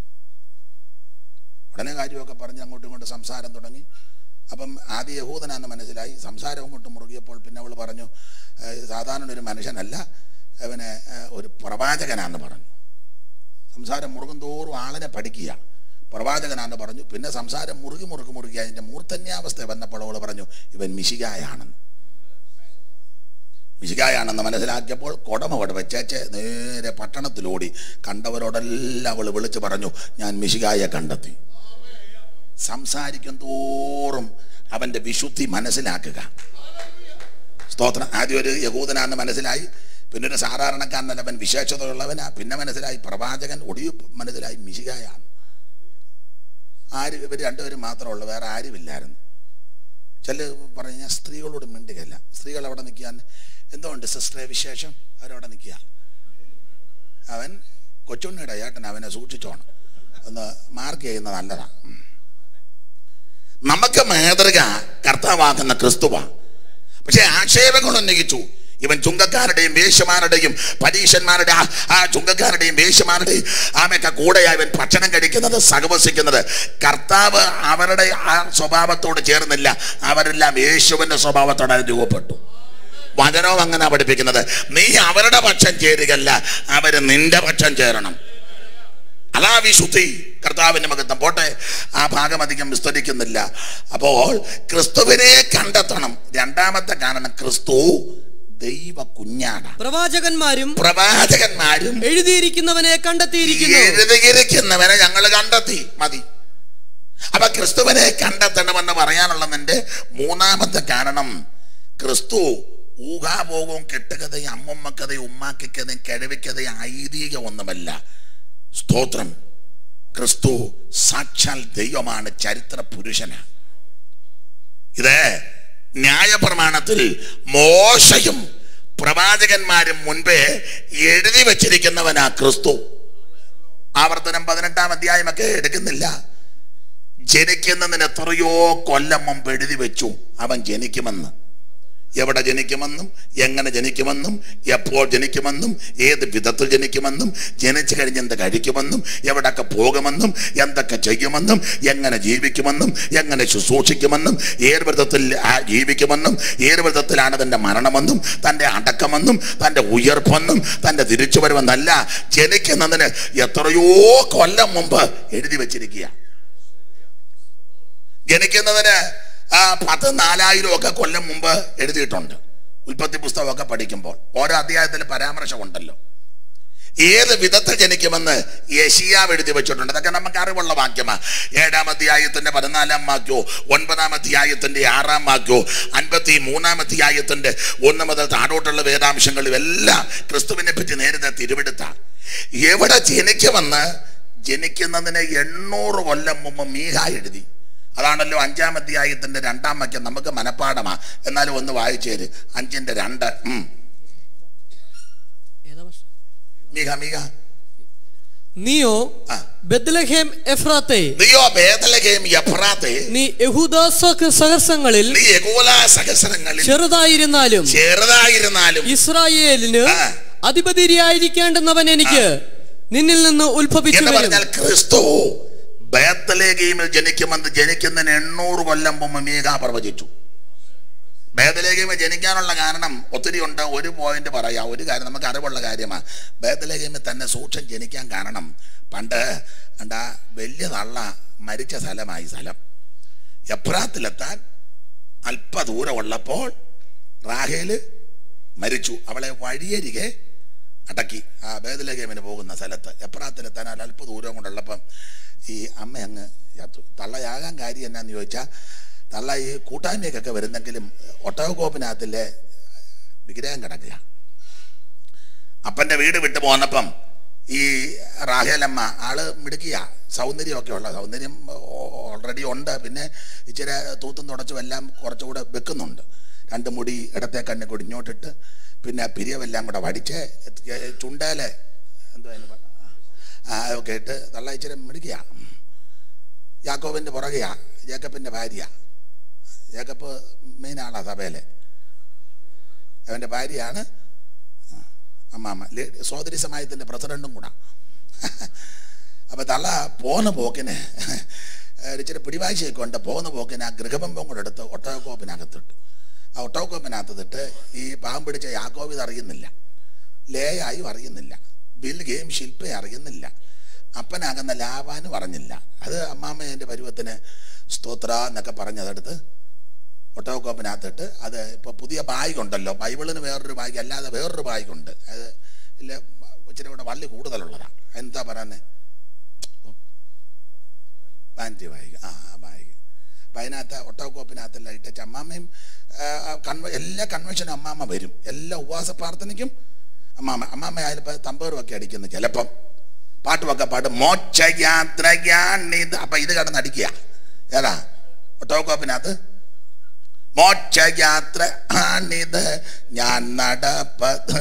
ഉടനെ കാര്യമൊക്കെ പറഞ്ഞ് അങ്ങോട്ടും ഇങ്ങോട്ടും സംസാരം തുടങ്ങി അപ്പം ആദ്യ യഹൂദനാന്ന് മനസ്സിലായി സംസാരം അങ്ങോട്ട് മുറുകിയപ്പോൾ പിന്നെ അവൾ പറഞ്ഞു "ഏഹ്, സാധാരണ ഒരു മനുഷ്യനല്ല അവനെ ഏഹ്, ഒരു പ്രവാചകനാന്ന് പറഞ്ഞു സംസാരം മുറുകും തോറും ആളിനെ പഠിക്കുക പ്രവാചകനാന്ന് പറഞ്ഞു പിന്നെ സംസാരം മുറുകി മുറുകി മുറുകി അതിൻ്റെ മൂർധന്യാവസ്ഥ വന്നപ്പോൾ അവൾ പറഞ്ഞു ഇവൻ മിശികായാണെന്ന് മിശികായാണെന്ന് മനസ്സിലാക്കിയപ്പോൾ കൊടമ അവിടെ വെച്ചേച്ച് നേരെ പട്ടണത്തിലോടി കണ്ടവരോടെല്ലാം അവൾ വിളിച്ചു പറഞ്ഞു ഞാൻ മിശികായെ കണ്ടെത്തി സംസാരിക്കും തോറും അവന്റെ വിശുദ്ധി മനസ്സിലാക്കുക സ്തോത്രം ആദ്യം ഒരു യഹൂദനാന്ന് മനസ്സിലായി പിന്നെ ഒരു സാധാരണക്കാരനല്ല അവൻ വിശേഷതയുള്ളവനാ പിന്നെ മനസ്സിലായി പ്രവാചകൻ ഒടിവ് മനസ്സിലായി മിശികായാണ് ആര് ഇവർ രണ്ടുപേരും മാത്രമുള്ളൂ വേറെ ആരുമില്ലായിരുന്നു ചില പറഞ്ഞ സ്ത്രീകളോട് മിണ്ടുകയല്ല സ്ത്രീകൾ അവിടെ നിൽക്കാൻ എന്തുകൊണ്ട് സിസ്റ്ററെ വിശേഷം അവരവിടെ നിൽക്കുക അവൻ കൊച്ചുണ്ണിയുടെ ഏട്ടൻ അവനെ സൂക്ഷിച്ചോണം ഒന്ന് മാർക്ക് ചെയ്യുന്നത് നല്ലതാ ഉം. നമുക്ക് മാതൃക കർത്താവാകുന്ന ക്രിസ്തുവാ പക്ഷെ ആക്ഷേപങ്ങൾ ഉന്നയിച്ചു ഇവൻ ചുങ്കക്കാരുടെയും വേശ്യമാരുടെയും പരീക്ഷന്മാരുടെ ആ- ആ ചുങ്കക്കാരുടെയും വേശ്യമാരുടെയും ആമയൊക്കെ കൂടെയാ ഇവൻ ഭക്ഷണം കഴിക്കുന്നത് സഹവസിക്കുന്നത് കർത്താവ് അവരുടെ ആ സ്വഭാവത്തോട് ചേർന്നില്ല അവരെല്ലാം യേശുവിന്റെ സ്വഭാവത്തോടെ രൂപപ്പെട്ടു വചനവും അങ്ങനെ പഠിപ്പിക്കുന്നത് നീ അവരുടെ പക്ഷം ചേരുകല്ല അവര് നിന്റെ പക്ഷം ചേരണം അതാ വിശുദ്ധി കർത്താവിന്റെ മകത്വം പോട്ടെ ആ ഭാഗം അധികം വിസ്തരിക്കുന്നില്ല അപ്പോൾ ക്രിസ്തുവിനെ കണ്ടെത്തണം രണ്ടാമത്തെ കാരണം ക്രിസ്തു ദൈവ കുഞ്ഞാണ് പ്രവാചകന്മാരും പ്രവാചകന്മാരും എഴുതിയിരിക്കുന്നവനെ കണ്ടെത്തിയിരിക്കുന്നു എഴുതിയിരിക്കുന്നവനെ ഞങ്ങൾ കണ്ടെത്തി മതി അപ്പൊ ക്രിസ്തുവിനെ കണ്ടെത്തണമെന്ന് പറയാനുള്ളതിന്റെ മൂന്നാമത്തെ കാരണം ക്രിസ്തു ഊഹാഭോഗവും കെട്ടുകഥയും അമ്മമ്മക്കഥയും ഉമ്മാക്കിക്കഥയും കിഴവിക്കഥയും ഐതിഹ്യ ഒന്നുമല്ല സ്തോത്രം ക്രിസ്തു സാക്ഷാൽ ദൈവമാണ് ചരിത്ര പുരുഷനാണ് ഇത് ന്യായപ്രമാണത്തിൽ മോശയും പ്രവാചകന്മാരും മുൻപേ എഴുതി വച്ചിരിക്കുന്നവനാ ക്രിസ്തു ആവർത്തനം പതിനെട്ടാം അധ്യായമൊക്കെ എടുക്കുന്നില്ല ജനിക്കുന്നതിന് എത്രയോ കൊല്ലം മുമ്പ് എഴുതി വെച്ചു അവൻ ജനിക്കുമെന്ന് എവിടെ ജനിക്കുമെന്നും എങ്ങനെ ജനിക്കുമെന്നും എപ്പോൾ ജനിക്കുമെന്നും ഏത് വിധത്തിൽ ജനിക്കുമെന്നും ജനിച്ചു കഴിഞ്ഞ് എന്ത് കഴിക്കുമെന്നും എവിടൊക്കെ പോകുമെന്നും എന്തൊക്കെ ചെയ്യുമെന്നും എങ്ങനെ ജീവിക്കുമെന്നും എങ്ങനെ ശുശ്രൂഷിക്കുമെന്നും ഏത് വിധത്തിൽ ആ ജീവിക്കുമെന്നും ഏത് വിധത്തിലാണ് തൻ്റെ മരണമെന്നും തൻ്റെ അടക്കമെന്നും തൻ്റെ ഉയർപ്പെന്നും തൻ്റെ തിരിച്ചുവരവെന്നല്ല ജനിക്കുന്നതിന് എത്രയോ കൊല്ലം മുമ്പ് എഴുതി വച്ചിരിക്കുക ജനിക്കുന്നതിന് ആ പത്ത് നാലായിരം ഒക്കെ കൊല്ലം മുമ്പ് എഴുതിയിട്ടുണ്ട് ഉൽപ്പത്തി പുസ്തകമൊക്കെ പഠിക്കുമ്പോൾ ഓരോ അധ്യായത്തിൽ പരാമർശമുണ്ടല്ലോ ഏത് വിധത്തിൽ ജനിക്കുമെന്ന് യശിയാവ് എഴുതി വെച്ചിട്ടുണ്ട് അതൊക്കെ നമുക്ക് അറിവുള്ള വാക്യമാ ഏഴാം അധ്യായത്തിന്റെ പതിനാലാം വാക്യോ ഒൻപതാം അധ്യായത്തിന്റെ ആറാം വാക്യോ അൻപത്തി മൂന്നാം അധ്യായത്തിന്റെ ഒന്ന് മുതൽ താഴോട്ടുള്ള വേദാംശങ്ങളും എല്ലാം ക്രിസ്തുവിനെ പറ്റി നേരത്തെ തിരുവെടുത്ത എവിടെ ജനിക്കുമെന്ന് ജനിക്കുന്നതിന് എണ്ണൂറ് കൊല്ലം മുമ്പ് മീഹ എഴുതി അതാണല്ലോ അഞ്ചാം അധ്യായത്തിന്റെ രണ്ടാം വാക്യം നമുക്ക് മനപ്പാടമാ എന്നാലും ഒന്ന് വായിച്ചേര് അഞ്ചിന്റെ രണ്ട് ഉം. മീഹ മീഹ നീയോ ആ. ബദ്ലഹേം എഫ്രാത്തെ നീയോ ബേദലഹേം യഫ്രാത്തെ നീ യഹൂദ സഹ- സഹസ്രങ്ങളിൽ നീ യഗോല സഹസ്രങ്ങളിൽ ചെറുതായിരുന്നാലും ചെറുതായിരുന്നാലും ഇസ്രായേലിന് ആ. അധിപതിയായിരിക്കേണ്ടുന്നവൻ എനിക്ക് നിന്നിൽ നിന്ന് ഉത്ഭവിച്ചു എന്ന് വരും പറഞ്ഞാൽ ക്രിസ്തു ബേത്തലേഖീമിൽ ജനിക്കുമെന്ന് ജനിക്കുന്നതിന് എണ്ണൂറ് കൊല്ലം മുമ്പ് മീക പ്രവചിച്ചു ബേദലേഖീമ ജനിക്കാനുള്ള കാരണം ഒത്തിരി ഉണ്ട് ഒരു പോയിന്റ് പറയാം ഒരു കാര്യം നമുക്ക് അറിവുള്ള കാര്യമാണ് ബേദലേഖീമിൽ തന്നെ സൂക്ഷം ജനിക്കാൻ കാരണം പണ്ട് എന്താ വലിയ തള്ള മരിച്ച സ്ഥലമായി സ്ഥലം എപ്രാത്തിലെത്താൻ അല്പ ദൂരമുള്ളപ്പോൾ റാഹേല് മരിച്ചു അവളെ വഴിയരികെ അടക്കി ആ ബേദലഗേമിന് പോകുന്ന സ്ഥലത്ത് എപ്രാത്തിലെത്താൻ അല്പ ദൂരം കൊണ്ടുള്ളപ്പം ഈ അമ്മ അങ്ങ് ചത്തു തള്ളയാകാൻ കാര്യം എന്നാന്ന് ചോദിച്ചാൽ തള്ള ഈ കൂട്ടായ്മയ്ക്കൊക്കെ വരുന്നെങ്കിലും ഒട്ടകക്കോപ്പിനകത്തിലെ വിഗ്രഹം കിടക്കുക അപ്പൻ്റെ വീട് വിട്ടു പോന്നപ്പം ഈ റാഹേലമ്മ ആള് മിടുക്കിയ സൗന്ദര്യമൊക്കെ ഉള്ള സൗന്ദര്യം ഓൾറെഡി ഉണ്ട് പിന്നെ ഇച്ചിരി തൂത്തും തുടച്ചും എല്ലാം കുറച്ചുകൂടെ വെക്കുന്നുണ്ട് രണ്ട് മുടി ഇടത്തെ കണ്ണി കൂടി ഇങ്ങോട്ടിട്ട് പിന്നെ പിരിയവെല്ലാം കൂടെ വടിച്ച് ചുണ്ടേലെ എന്തോ അതിന് പറ- ആ ഒക്കെ ഇട്ട് തള്ള ഇച്ചിരി മിടുക്കിയ യാക്കോബിൻ്റെ പുറകെയാ ജേക്കബിൻ്റെ ഭാര്യ ജേക്കബ് മെയിൻ ആളാ സഭയിലെ അവൻ്റെ ഭാര്യയാണ് അമ്മാമ്മ ലേ- സോദരി സമാജത്തിൻ്റെ പ്രസിഡന്റും കൂടാ അപ്പം തള്ള പോന്ന പോക്കിന് ഒരു ഇച്ചിരി പിടിവാശിയൊക്കെ ഉണ്ട് പോന്ന പോക്കിന് ആ ഗൃഹബന്ധം കൂടെ എടുത്ത് ഒട്ടകക്കോപ്പിനകത്തിട്ടു ആ ഒട്ടകക്കോപ്പിനകത്തിട്ട് ഈ പാമ്പ് പിടിച്ച യാക്കോബ് ഇത് അറിയുന്നില്ല ലേയായും അറിയുന്നില്ല ബിൽഗയും ശില്പയും അറിയുന്നില്ല അപ്പനാകുന്ന ലാവാനും അറിഞ്ഞില്ല അത് അമ്മാമ്മ എൻ്റെ പരുവത്തിന് സ്തോത്ര എന്നൊക്കെ പറഞ്ഞതെടുത്ത് ഒട്ടകക്കോപ്പിനകത്തിട്ട് അത് ഇപ്പോൾ പുതിയ ബാഗ് ഉണ്ടല്ലോ ബൈബിളിന് വേറൊരു ബാഗ് അല്ലാതെ വേറൊരു ബാഗ് ഉണ്ട് അത് ഇല്ല ഇച്ചിരി കൂടെ വള്ളി കൂടുതലുള്ളതാണ് എന്താ പറയുന്നത് പാൻറ്റി ബാഗ് ആ ആ ബാഗ് അപ്പം അതിനകത്ത് ഒട്ടകക്കോപ്പിനകത്തെല്ലാം ഇട്ടേച്ച് അമ്മാമ്മയും ആ, ആ, കൺവ എല്ലാ കൺവെൻഷനും അമ്മാമ്മ വരും എല്ലാ ഉപവാസ പ്രാർത്ഥനയ്ക്കും അമ്മാമ്മ അമ്മാമ്മ ആയാലിപ്പോൾ തമ്പേറുമൊക്കെ അടിക്കുന്നു ചിലപ്പം പാട്ടുമൊക്കെ പാട്ട് മോക്ഷയാത്രയാണിത് അപ്പം ഇത് കിടന്ന് അടിക്കുക ഏതാ ഒട്ടകക്കോപ്പിനകത്ത് മോക്ഷയാത്ര ആണിത് ഞാൻ നടപ്പത്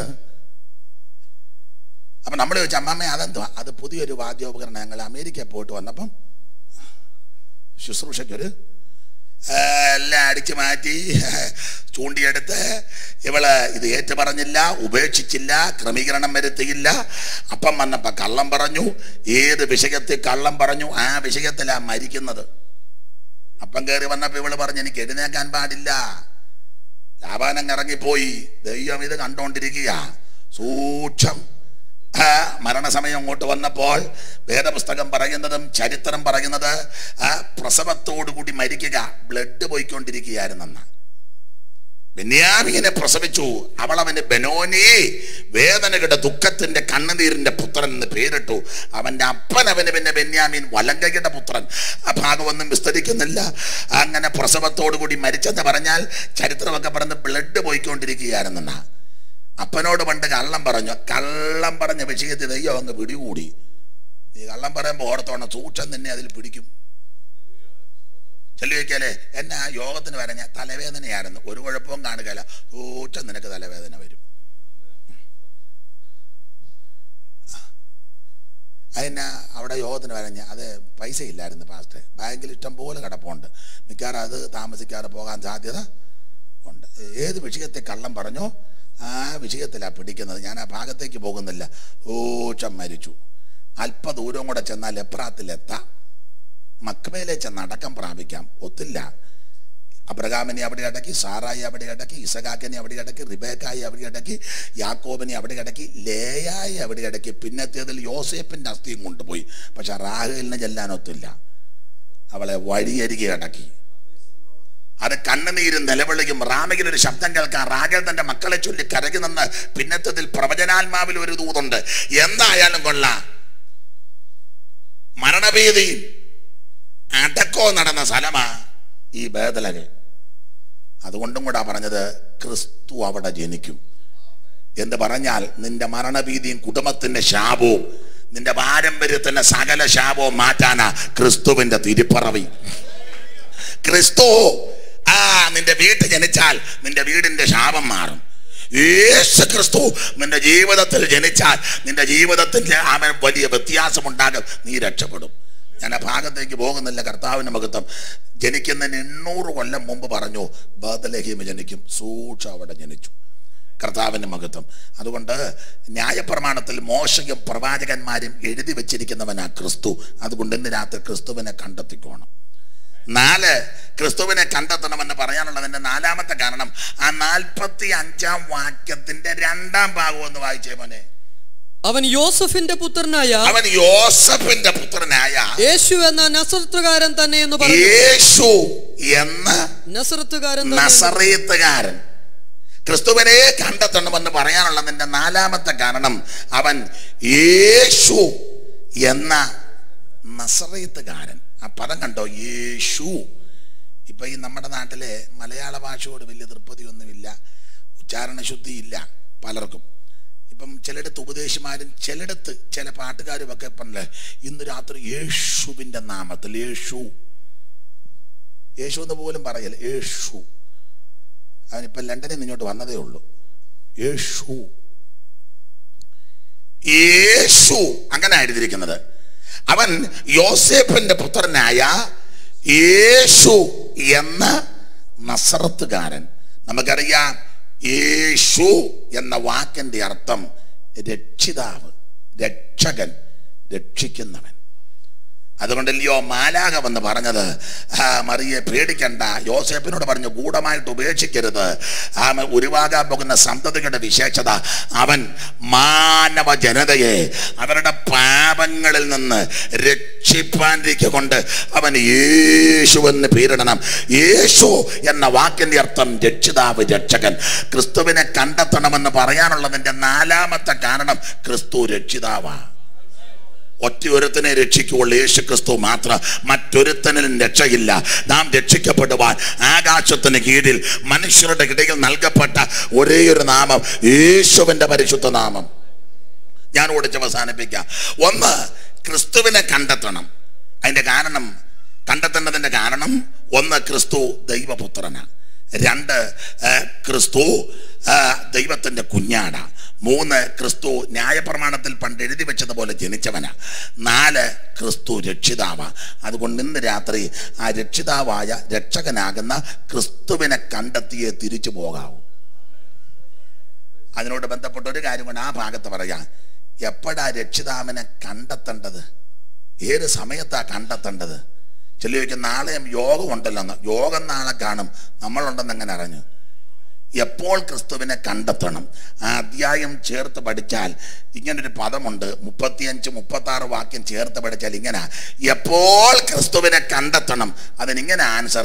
അപ്പൊ നമ്മൾ ചോദിച്ചു അമ്മാമ്മ അതെന്തുവാ അത് പുതിയൊരു വാദ്യോപകരണം ഞങ്ങൾ അമേരിക്കയിൽ പോയിട്ട് വന്നപ്പം ശുശ്രൂഷയ്ക്കൊരു ആ, എല്ലാം അടിച്ചു മാറ്റി ചൂണ്ടിയെടുത്ത് ഇവള് ഇത് ഏറ്റു പറഞ്ഞില്ല ഉപേക്ഷിച്ചില്ല ക്രമീകരണം വരുത്തിയില്ല അപ്പം വന്നപ്പോ കള്ളം പറഞ്ഞു ഏത് വിഷയത്തിൽ കള്ളം പറഞ്ഞു ആ വിഷയത്തിലാ മരിക്കുന്നത് അപ്പം കയറി വന്നപ്പോ ഇവള് പറഞ്ഞു എനിക്ക് എഴുന്നേക്കാൻ പാടില്ല ലാഭാനങ്ങ് ഇറങ്ങിപ്പോയി ദൈവം ഇത് കണ്ടോണ്ടിരിക്കുക സൂക്ഷം ആ, മരണസമയം അങ്ങോട്ട് വന്നപ്പോൾ വേദപുസ്തകം പറയുന്നതും ചരിത്രം പറയുന്നത് ആ പ്രസവത്തോടു കൂടി മരിക്കുക ബ്ലഡ് പോയിക്കൊണ്ടിരിക്കുകയായിരുന്നെന്ന് ബെന്യാമീനെ പ്രസവിച്ചു അവൾ അവന് ബെനോനി വേദനകളുടെ ദുഃഖത്തിന്റെ കണ്ണുനീരിന്റെ പുത്രൻ എന്ന് പേരിട്ടു അവന്റെ അപ്പൻ അവന് പിന്നെ ബെന്യാമീൻ വലങ്കയുടെ പുത്രൻ ആ ഭാഗമൊന്നും വിസ്തരിക്കുന്നില്ല അങ്ങനെ പ്രസവത്തോടു കൂടി മരിച്ചെന്ന് പറഞ്ഞാൽ ചരിത്രമൊക്കെ പറഞ്ഞ് ബ്ലഡ് പോയിക്കൊണ്ടിരിക്കുകയായിരുന്നെന്നാ അപ്പനോട് പണ്ട് കള്ളം പറഞ്ഞു കള്ളം പറഞ്ഞ വിഷയത്തിൽ ദൈവം അങ്ങ് പിടികൂടി നീ കള്ളം പറയുമ്പോൾ ഓർത്തോണം സൂക്ഷം നിന്നെ അതിൽ പിടിക്കും ചെല്ലുവയ്ക്കല്ലേ എന്നെ ആ യോഗത്തിന് വരാൻ ഞാൻ തലവേദനയായിരുന്നു ഒരു കുഴപ്പവും കാണുകയില്ല സൂക്ഷം നിനക്ക് തലവേദന വരും അതിന് അവിടെ യോഗത്തിന് വരാൻ ഞാൻ അത് പൈസ ഇല്ലായിരുന്നു പാസ്റ്റേ ബാങ്കിൽ ഇഷ്ടം പോലെ കിടപ്പുണ്ട് മിക്കവാറും അത് താമസിക്കാതെ പോകാൻ സാധ്യത ഉണ്ട് ഏത് വിഷയത്തെ കള്ളം പറഞ്ഞോ ആ വിഷയത്തിലാണ് പിടിക്കുന്നത് ഞാൻ ആ ഭാഗത്തേക്ക് പോകുന്നില്ല ഊച്ചം മരിച്ചു അല്പ ദൂരം കൂടെ ചെന്നാൽ എപ്രാത്തിലെത്താം മക്മേലെ ചെന്ന് അടക്കം പ്രാപിക്കാം ഒത്തില്ല അബ്രഹാമിനെ അവിടെ അടക്കി സാറായി അവിടെ അടക്കി ഇസഖാക്കിനെ അവിടെ അടക്കി റിബേക്കായി അവിടെ അടക്കി യാക്കോബിനെ അവിടെ അടക്കി ലേയായി അവിടെ അടക്കി പിന്നത്തേതിൽ യോസേപ്പിന്റെ അസ്ഥിയും കൊണ്ടുപോയി പക്ഷെ റാഹേലിന് ചെല്ലാൻ ഒത്തില്ല അവളെ വഴിയരികെ അടക്കി അത് കണ്ണുനീരും നിലവിളിയും റാമയിൽ ഒരു ശബ്ദം കേൾക്കാൻ റാഗൽ തന്റെ മക്കളെ ചൊല്ലി കരകുന്നെന്ന് പിന്നത്തതിൽ പ്രവചനാത്മാവിൽ ഒരു ദൂതുണ്ട് എന്തായാലും കൊള്ളാം മരണഭീതി അടക്കോ നടന്ന സ്ഥലമാ ഈ ബേദലക് അതുകൊണ്ടും കൂടാ പറഞ്ഞത് ക്രിസ്തു അവിടെ ജനിക്കും എന്ന് പറഞ്ഞാൽ നിന്റെ മരണഭീതിയും കുടുംബത്തിന്റെ ശാപവും നിന്റെ പാരമ്പര്യത്തിന്റെ സകല ശാപവും മാറ്റാനാ ക്രിസ്തുവിന്റെ തിരുപ്പറവി ക്രിസ്തു ആ നിന്റെ വീട്ടിൽ ജനിച്ചാൽ നിന്റെ വീടിന്റെ ശാപം മാറും യേശു ക്രിസ്തു നിന്റെ ജീവിതത്തിൽ ജനിച്ചാൽ നിന്റെ ജീവിതത്തിൽ അവൻ വലിയ വ്യത്യാസമുണ്ടാകും നീ രക്ഷപ്പെടും ഞാൻ ആ ഭാഗത്തേക്ക് പോകുന്നില്ല കർത്താവിന് മഹത്വം ജനിക്കുന്നതിന് എണ്ണൂറ് കൊല്ലം മുമ്പ് പറഞ്ഞു ബദലഹീമ ജനിക്കും സൂക്ഷ അവിടെ ജനിച്ചു കർത്താവിന് മഹത്വം അതുകൊണ്ട് ന്യായപ്രമാണത്തിൽ മോശയും പ്രവാചകന്മാരും എഴുതി വെച്ചിരിക്കുന്നവനാ ക്രിസ്തു അതുകൊണ്ട് ഇന്ന് രാത്രി ക്രിസ്തുവിനെ കണ്ടെത്തിക്കോണം നാല് ക്രിസ്തുവിനെ കണ്ടെത്തണമെന്ന് പറയാനുള്ളതിന്റെ നാലാമത്തെ കാരണം ആ നാൽപ്പത്തി അഞ്ചാം വാക്യത്തിന്റെ രണ്ടാം ഭാഗം ഒന്ന് വായിച്ചേ മോനെ അവൻ യോസഫിന്റെ പുത്രനായ അവൻ യോസഫിന്റെ പുത്രനായ യേശു എന്ന നസറത്തുകാരൻ തന്നെ എന്ന് പറഞ്ഞു യേശു എന്ന നസറത്തുകാരൻ തന്നെ എന്ന് നസറേത്തുകാരൻ ക്രിസ്തുവിനെ കണ്ടെത്തണമെന്ന് പറയാനുള്ളതിന്റെ നാലാമത്തെ കാരണം അവൻ യേശു എന്ന നസറേത്തുകാരൻ ആ പദം കണ്ടോ യേശു ഇപ്പൊ ഈ നമ്മുടെ നാട്ടിലെ മലയാള ഭാഷയോട് വലിയ തൃപ്തിയൊന്നുമില്ല ഉച്ചാരണ ശുദ്ധിയില്ല പലർക്കും ഇപ്പം ചിലയിടത്ത് ഉപദേശിമാരും ചിലയിടത്ത് ചില പാട്ടുകാരും ഒക്കെ പറഞ്ഞേ ഇന്ന് രാത്രി യേശുവിന്റെ നാമത്തിൽ യേശു യേശു എന്ന് പോലും പറയല്ല യേശു അവനിപ്പം ലണ്ടനിൽ നിന്ന് ഇങ്ങോട്ട് വന്നതേ ഉള്ളൂ യേശു യേശു അങ്ങനെ എഴുതിയിരിക്കുന്നത് അവൻ യോസേഫിന്റെ പുത്രനായ യേശു എന്ന നസറത്തുകാരൻ നമുക്കറിയാം യേശു എന്ന വാക്കിന്റെ അർത്ഥം രക്ഷിതാവ് രക്ഷകൻ രക്ഷിക്കുന്നവൻ അതുകൊണ്ടല്ലയോ മാലാക വന്ന് പറഞ്ഞത് ആ, മറിയെ പേടിക്കണ്ട യോസേപ്പിനോട് പറഞ്ഞു ഗൂഢമായിട്ട് ഉപേക്ഷിക്കരുത് ആ ഉരുവാകാൻ പോകുന്ന സന്തതികളുടെ വിശേഷത അവൻ മാനവ ജനതയെ അവരുടെ പാപങ്ങളിൽ നിന്ന് രക്ഷിപ്പാനിരിക്കൊണ്ട് അവൻ യേശു എന്ന് പേരിടണം യേശു എന്ന വാക്കിന്റെ അർത്ഥം രക്ഷിതാവ് രക്ഷകൻ ക്രിസ്തുവിനെ കണ്ടെത്തണമെന്ന് പറയാനുള്ളതിന്റെ നാലാമത്തെ കാരണം ക്രിസ്തു രക്ഷിതാവാണ് ഒറ്റയൊരുത്തനെ രക്ഷിക്കുള്ളൂ യേശു ക്രിസ്തു മാത്രം മറ്റൊരുത്തനിലും രക്ഷയില്ല നാം രക്ഷിക്കപ്പെടുവാൻ ആകാശത്തിന് കീഴിൽ മനുഷ്യരുടെ ഇടയിൽ നൽകപ്പെട്ട ഒരേ ഒരു നാമം യേശുവിന്റെ പരിശുദ്ധ നാമം ഞാൻ ഓടിച്ച് അവസാനിപ്പിക്കാം ഒന്ന് ക്രിസ്തുവിനെ കണ്ടെത്തണം അതിന്റെ കാരണം കണ്ടെത്തേണ്ടതിന്റെ കാരണം ഒന്ന് ക്രിസ്തു ദൈവപുത്രനാണ് രണ്ട് ആ, ക്രിസ്തു ആ, ദൈവത്തിന്റെ കുഞ്ഞാടാ മൂന്ന് ക്രിസ്തു ന്യായപ്രമാണത്തിൽ പണ്ട് എഴുതി വെച്ചതുപോലെ ജനിച്ചവനാ നാല് ക്രിസ്തു രക്ഷിതാവാ അതുകൊണ്ട് ഇന്ന് രാത്രി ആ രക്ഷിതാവായ രക്ഷകനാകുന്ന ക്രിസ്തുവിനെ കണ്ടെത്തിയേ തിരിച്ചു പോകാവൂ അതിനോട് ബന്ധപ്പെട്ട ഒരു കാര്യം കൊണ്ട് ആ ഭാഗത്ത് പറയാം എപ്പോഴാ രക്ഷിതാവിനെ കണ്ടെത്തേണ്ടത് ഏത് സമയത്താ കണ്ടെത്തേണ്ടത് ചില ചോദിക്കും നാളെയും യോഗം ഉണ്ടല്ലോ എന്ന് യോഗം നാളെ കാണും നമ്മളുണ്ടെന്ന് എങ്ങനെ അറിഞ്ഞു എപ്പോൾ ക്രിസ്തുവിനെ കണ്ടെത്തണം ആ അധ്യായം ചേർത്ത് പഠിച്ചാൽ ഇങ്ങനൊരു പദമുണ്ട് മുപ്പത്തിയഞ്ച് മുപ്പത്തി ആറ് വാക്യം ചേർത്ത് പഠിച്ചാൽ ഇങ്ങനെ എപ്പോൾ ക്രിസ്തുവിനെ കണ്ടെത്തണം അതിനിങ്ങനെ ആൻസർ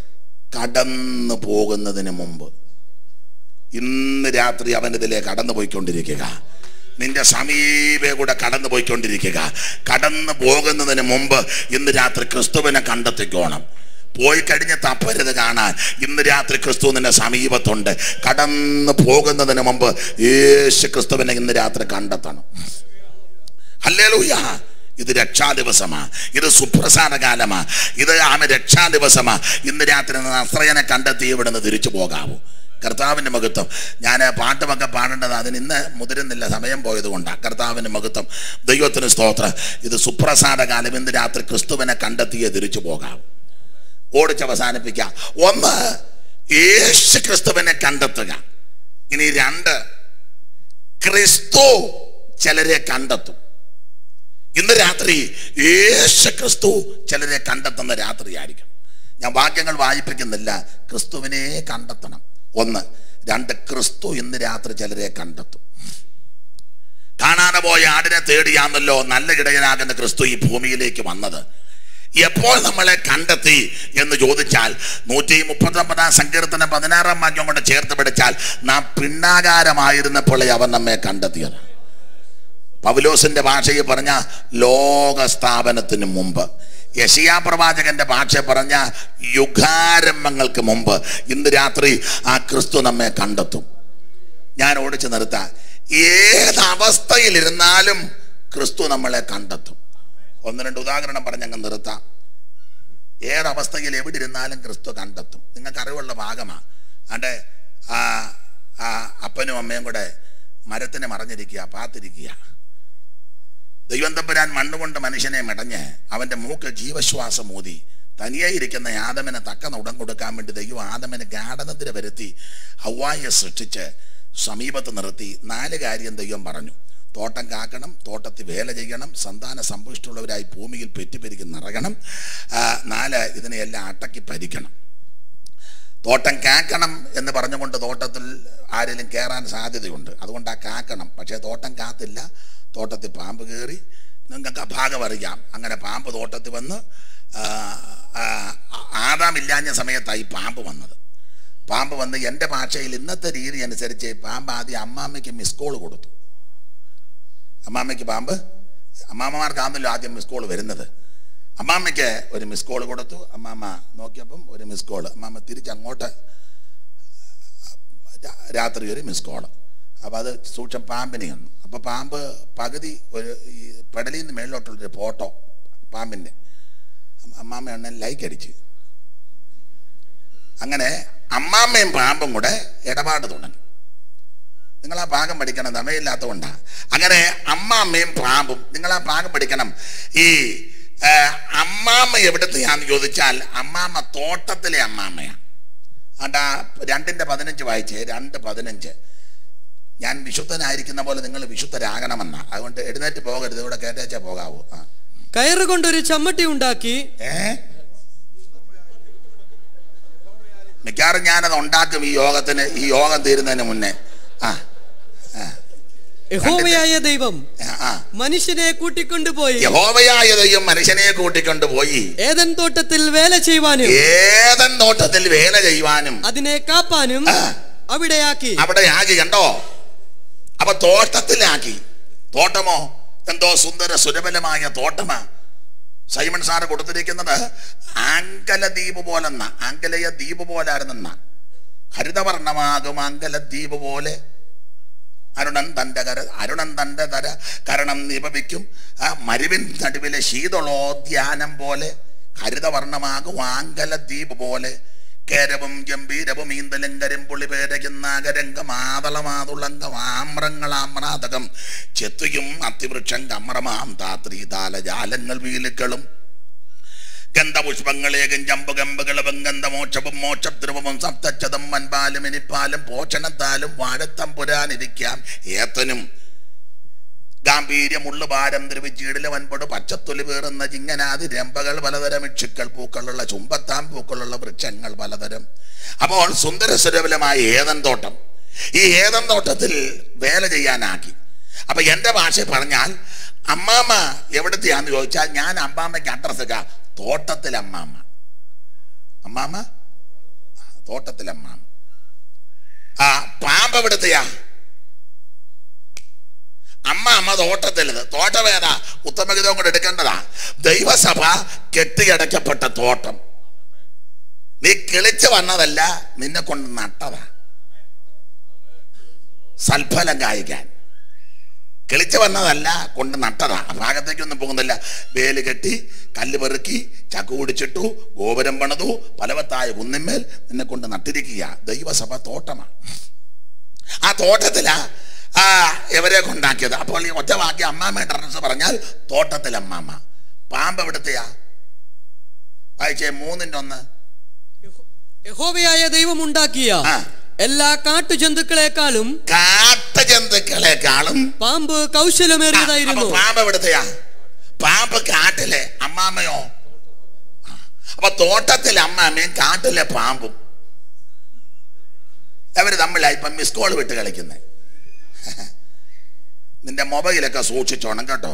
കടന്നു പോകുന്നതിന് മുമ്പ് ഇന്ന് രാത്രി അവനിതിലെ കടന്നു പോയിക്കൊണ്ടിരിക്കുക നിന്റെ സമീപേ കൂടെ കടന്നു പോയിക്കൊണ്ടിരിക്കുക കടന്നു പോകുന്നതിന് മുമ്പ് ഇന്ന് രാത്രി ക്രിസ്തുവിനെ കണ്ടെത്തിക്കോണം പോയി കഴിഞ്ഞ് തപ്പരുത് കാണാൻ ഇന്ന് രാത്രി ക്രിസ്തു നിന്റെ സമീപത്തുണ്ട് കടന്നു പോകുന്നതിന് മുമ്പ് യേശു ക്രിസ്തുവിനെ ഇന്ന് രാത്രി കണ്ടെത്തണം ഹല്ലേലൂയ ഇത് രക്ഷാ ദിവസമാ ഇത് സുപ്രസാദ കാലമാ ഇത് ആമ രക്ഷാ ദിവസമാ ഇന്ന് രാത്രി നസ്രയനെ കണ്ടെത്തി ഇവിടുന്ന് തിരിച്ചു പോകാവൂ കർത്താവിൻ്റെ മഹത്വം ഞാൻ പാട്ടുമൊക്കെ പാടേണ്ടത് അതിന് ഇന്ന് മുതിരുന്നില്ല സമയം പോയത് കൊണ്ടാണ് കർത്താവിൻ്റെ മഹത്വം ദൈവത്തിന് സ്തോത്രം ഇത് സുപ്രസാദ കാലം ഇന്ന് രാത്രി ക്രിസ്തുവിനെ കണ്ടെത്തിയേ തിരിച്ചു പോകാവൂ ഓടിച്ച് അവസാനിപ്പിക്കാം ഒന്ന് യേശു ക്രിസ്തുവിനെ കണ്ടെത്തുക ഇനി രണ്ട് ക്രിസ്തു ചിലരെ കണ്ടെത്തും ഇന്ന് രാത്രി യേശു ക്രിസ്തു ചിലരെ കണ്ടെത്തുന്ന രാത്രിയായിരിക്കും ഞാൻ വാക്യങ്ങൾ വായിപ്പിക്കുന്നില്ല ക്രിസ്തുവിനെ കണ്ടെത്തണം ഒന്ന് രണ്ട് ക്രിസ്തു ഇന്ന് രാത്രി ചിലരെ കണ്ടെത്തും കാണാതെ പോയ ആടിനെ തേടിയാന്നല്ലോ നല്ല ഇടയനാകുന്ന ക്രിസ്തു ഈ ഭൂമിയിലേക്ക് വന്നത് എപ്പോൾ നമ്മളെ കണ്ടെത്തി എന്ന് ചോദിച്ചാൽ നൂറ്റി മുപ്പത്തി ഒമ്പതാം സങ്കീർത്തനം പതിനാറാം വാക്യം കൊണ്ട് ചേർത്ത് പിടിച്ചാൽ നാം പിണ്ണാകാരമായിരുന്നപ്പോഴേ അവൻ നമ്മെ കണ്ടെത്തിയത് പൗലോസിന്റെ ഭാഷയിൽ പറഞ്ഞ ലോക സ്ഥാപനത്തിന് മുമ്പ് യശിയാ പ്രവാചകന്റെ ഭാഷ പറഞ്ഞ യുഗാരംഭങ്ങൾക്ക് മുമ്പ് ഇന്ന് രാത്രി ആ ക്രിസ്തു നമ്മെ കണ്ടെത്തും ഞാൻ ഓടിച്ചു നിർത്താം ഏത് അവസ്ഥയിലിരുന്നാലും ക്രിസ്തു നമ്മളെ കണ്ടെത്തും ഒന്ന് രണ്ട് ഉദാഹരണം പറഞ്ഞങ്ങ് നിർത്താം ഏതവസ്ഥയിൽ എവിടെ ഇരുന്നാലും ക്രിസ്തു കണ്ടെത്തും നിങ്ങൾക്ക് അറിവുള്ള ഭാഗമാണ് അതെ ആ ആ അപ്പനും അമ്മയും കൂടെ മരത്തിന് മറഞ്ഞിരിക്കുക പാത്തിരിക്കുക ദൈവം തമ്പുരാൻ മണ്ണുകൊണ്ട് മനുഷ്യനെ മെടഞ്ഞ് അവന്റെ മൂക്ക് ജീവശ്വാസം ഊതി തനിയെ ഇരിക്കുന്ന ആദമനെ തക്ക ഉടം കൊടുക്കാൻ വേണ്ടി ദൈവം ആദമന് ഗാഠനത്തിന് വരുത്തി ഹവായെ സൃഷ്ടിച്ച് സമീപത്ത് നിർത്തി നാല് കാര്യം ദൈവം പറഞ്ഞു തോട്ടം കാക്കണം തോട്ടത്തിൽ വേല ചെയ്യണം സന്താന സമ്പുഷ്ടമുള്ളവരായി ഭൂമിയിൽ പെറ്റുപെരുക്കി നിറയണം ആ, നാല് ഇതിനെയെല്ലാം അടക്കി ഭരിക്കണം തോട്ടം കാക്കണം എന്ന് പറഞ്ഞുകൊണ്ട് തോട്ടത്തിൽ ആരെങ്കിലും കയറാൻ സാധ്യതയുണ്ട് അതുകൊണ്ട് ആ കാക്കണം പക്ഷേ തോട്ടം കാത്തില്ല തോട്ടത്തിൽ പാമ്പ് കയറി നിങ്ങൾക്ക് ആ ഭാഗം അറിയാം അങ്ങനെ പാമ്പ് തോട്ടത്തിൽ വന്ന് ആ, ആ, ആദാമില്ലാഞ്ഞ സമയത്തായി പാമ്പ് വന്നത് പാമ്പ് വന്ന് എൻ്റെ ഭാഷയിൽ ഇന്നത്തെ രീതി അനുസരിച്ച് പാമ്പ് ആദ്യം അമ്മാമ്മയ്ക്ക് മിസ് കോൾ കൊടുത്തു അമ്മാമ്മയ്ക്ക് പാമ്പ് അമ്മാമ്മമാർക്കാണല്ലോ ആദ്യം മിസ് കോൾ വരുന്നത് അമ്മാമ്മയ്ക്ക് ഒരു മിസ് കോൾ കൊടുത്തു അമ്മാമ്മ നോക്കിയപ്പം ഒരു മിസ് കോൾ അമ്മാമ്മ തിരിച്ചങ്ങോട്ട് രാ- രാത്രി ഒരു മിസ് കോള് അപ്പോൾ അത് സൂക്ഷം പാമ്പിനെ വന്നു അപ്പോൾ പാമ്പ് പകുതി ഒരു ഈ പെടലിൽ നിന്ന് മേളിലോട്ടുള്ളൊരു ഫോട്ടോ പാമ്പിൻ്റെ അമ്മാമ്മ എണ്ണ ലൈക്ക് അടിച്ച് അങ്ങനെ അമ്മാമ്മയും പാമ്പും കൂടെ ഇടപാട് തുടങ്ങി നിങ്ങൾ ആ ഭാഗം പഠിക്കണം സമയമില്ലാത്തതുകൊണ്ടാണ് അങ്ങനെ അമ്മാമ്മയും പാമ്പും നിങ്ങൾ ആ ഭാഗം പഠിക്കണം ഈ ആ, അമ്മാമ്മ എവിടത്തെയാന്ന് ചോദിച്ചാൽ അമ്മാമ്മ തോട്ടത്തിലെ അമ്മാമ്മയാണ് അണ്ടാ രണ്ടിൻ്റെ പതിനഞ്ച് വായിച്ചേ രണ്ട് പതിനഞ്ച് ഞാൻ വിശുദ്ധനായിരിക്കുന്ന പോലെ നിങ്ങൾ വിശുദ്ധരാകണമെന്നാ അതുകൊണ്ട് എഴുന്നേറ്റ് പോകരുത് ഇവിടെ കേട്ടേച്ചാ പോകാവൂ ആ കയറുകൊണ്ടൊരു ചമ്മട്ടി ഉണ്ടാക്കി ഏ മിക്കവാറും ഞാനത് ഉണ്ടാക്കും ഈ യോഗത്തിന് ഈ യോഗം തീരുന്നതിന് മുന്നേ ആ യഹോവയായ ദൈവം ആ, ആ മനുഷ്യനെ കൂട്ടിക്കൊണ്ടുപോയി യഹോവയായ ദൈവം മനുഷ്യനെ കൂട്ടിക്കൊണ്ട് പോയി ഏതൻ തോട്ടത്തിൽ വേല ചെയ്യുവാനും ഏതൻ തോട്ടത്തിൽ വേല ചെയ്യുവാനും അതിനെ കാപ്പാനും ആ. അവിടെയാക്കി അവിടെ ആക്കി കണ്ടോ അപ്പൊ തോട്ടത്തിലാക്കി തോട്ടമോ എന്തോ സുന്ദര സുരബലമായ തോട്ടമാ സൈമൺ സാറ് കൊടുത്തിരിക്കുന്നത് ആങ്കല ദ്വീപ് പോലെന്ന ആങ്കലയ ദ്വീപ് പോലായിരുന്നെന്ന ഹരിതവർണ്ണമാകും ആങ്കല ദ്വീപ് പോലെ അരുണൻ തൻ്റെ കര അരുണൻ തൻ്റെ തര കരണം നിപവിക്കും ആ മരുവിൻ നടുവിലെ ശീതളോദ്യാനം പോലെ ഹരിതവർണ്ണമാകും ആങ്കല ദ്വീപ് പോലെ കേരവും ഗംഭീരവും ഈന്തലും കരിമ്പുളി പേരകുന്നാകരംഗം ആതളമാതുളങ്കം ആമ്രങ്ങളാമ്രാതകം ചെത്തുയും അത്തിവൃക്ഷം കമ്രമാം താത്രി താലജാലങ്ങൾ വീലുക്കളും ഗന്ധപുഷ്പങ്ങളേകും ചമ്പുകമ്പുകളവും ഗന്ധമോക്ഷവും മോക്ഷദ്രവവും സപ്തച്ചതും വൻപാലും ഇനിപ്പാലും പോഷണത്താലും വാഴത്തമ്പുരാനിരിക്കാം ഏത്തനും ഗാംഭീര്യമുള്ള ഭാരം ദ്രവിച്ചീടിലെ വൻപട് പച്ചത്തൊലി പേറുന്ന ചിങ്ങനാതി രമ്പകൾ പലതരം ഇക്ഷുക്കൾ പൂക്കളുള്ള ചുമ്പത്താം പൂക്കളുള്ള വൃക്ഷങ്ങൾ പലതരം അപ്പോൾ സുന്ദരസുരബലമായ ഏതൻ തോട്ടം ഈ ഏതൻ തോട്ടത്തിൽ വേല ചെയ്യാനാക്കി അപ്പൊ എന്റെ ഭാഷ പറഞ്ഞാൽ അമ്മാമ്മ എവിടത്തെയാന്ന് ചോദിച്ചാൽ ഞാൻ അമ്മാമ്മയ്ക്ക് അഡ്രസ് തോട്ടത്തിൽ അമ്മാമ്മ അമ്മാമ്മ ആ, തോട്ടത്തിൽ അമ്മാമ്മ ആ പാമ്പ് എവിടത്തെയാ അമ്മ അമ്മ തോട്ടത്തിലത് തോട്ടം ഏതാ ഉത്തമഗീതം കൂടെ എടുക്കേണ്ടതാ ദൈവസഭ കെട്ടിയടക്കപ്പെട്ട തോട്ടം നീ കിളിച്ചു വന്നതല്ല നിന്നെ കൊണ്ട് നട്ടതാ സൽഫലം കായ്ക്കാൻ കിളിച്ചു വന്നതല്ല കൊണ്ട് നട്ടതാ ആ ഭാഗത്തേക്കൊന്നും പോകുന്നില്ല വേല് കെട്ടി കല്ല് പെറുക്കി ചക്കു കുടിച്ചിട്ടു ഗോപുരം പണിതു പലവത്തായ കുന്നിന്മേൽ നിന്നെ കൊണ്ട് നട്ടിരിക്കുക ദൈവസഭ തോട്ടമാണ് ആ തോട്ടത്തിലാ ആ ഇവരെ കൊണ്ടാക്കിയത് അപ്പോൾ ഈ ഒറ്റ വാക്കി അമ്മാമ്മയുടെ അഡ്രസ് പറഞ്ഞാൽ തോട്ടത്തിൽ അമ്മാമ്മ പാമ്പ് എവിടത്തെയാ വായിച്ചേ മൂന്നിൻ്റെ ഒന്ന് യഹോവയായ ദൈവം ഉണ്ടാക്കിയ ആ. എല്ലാ കാട്ടുജന്തുക്കളെക്കാളും കാട്ടുജന്തുക്കളെക്കാളും പാമ്പ് ആ, അപ്പൊ കൗശലമേറിയതായിരുന്നു പാമ്പ് എവിടത്തെയാ പാമ്പ് കാട്ടിലെ അമ്മാമ്മയോ ആ, അപ്പൊ തോട്ടത്തിലെ അമ്മാമ്മയും കാട്ടിലെ പാമ്പും അവര് തമ്മിലാ ഇപ്പം മിസ് കോൾ വിട്ട് കളിക്കുന്നത് നിന്റെ മൊബൈലൊക്കെ സൂക്ഷിച്ചോണം കേട്ടോ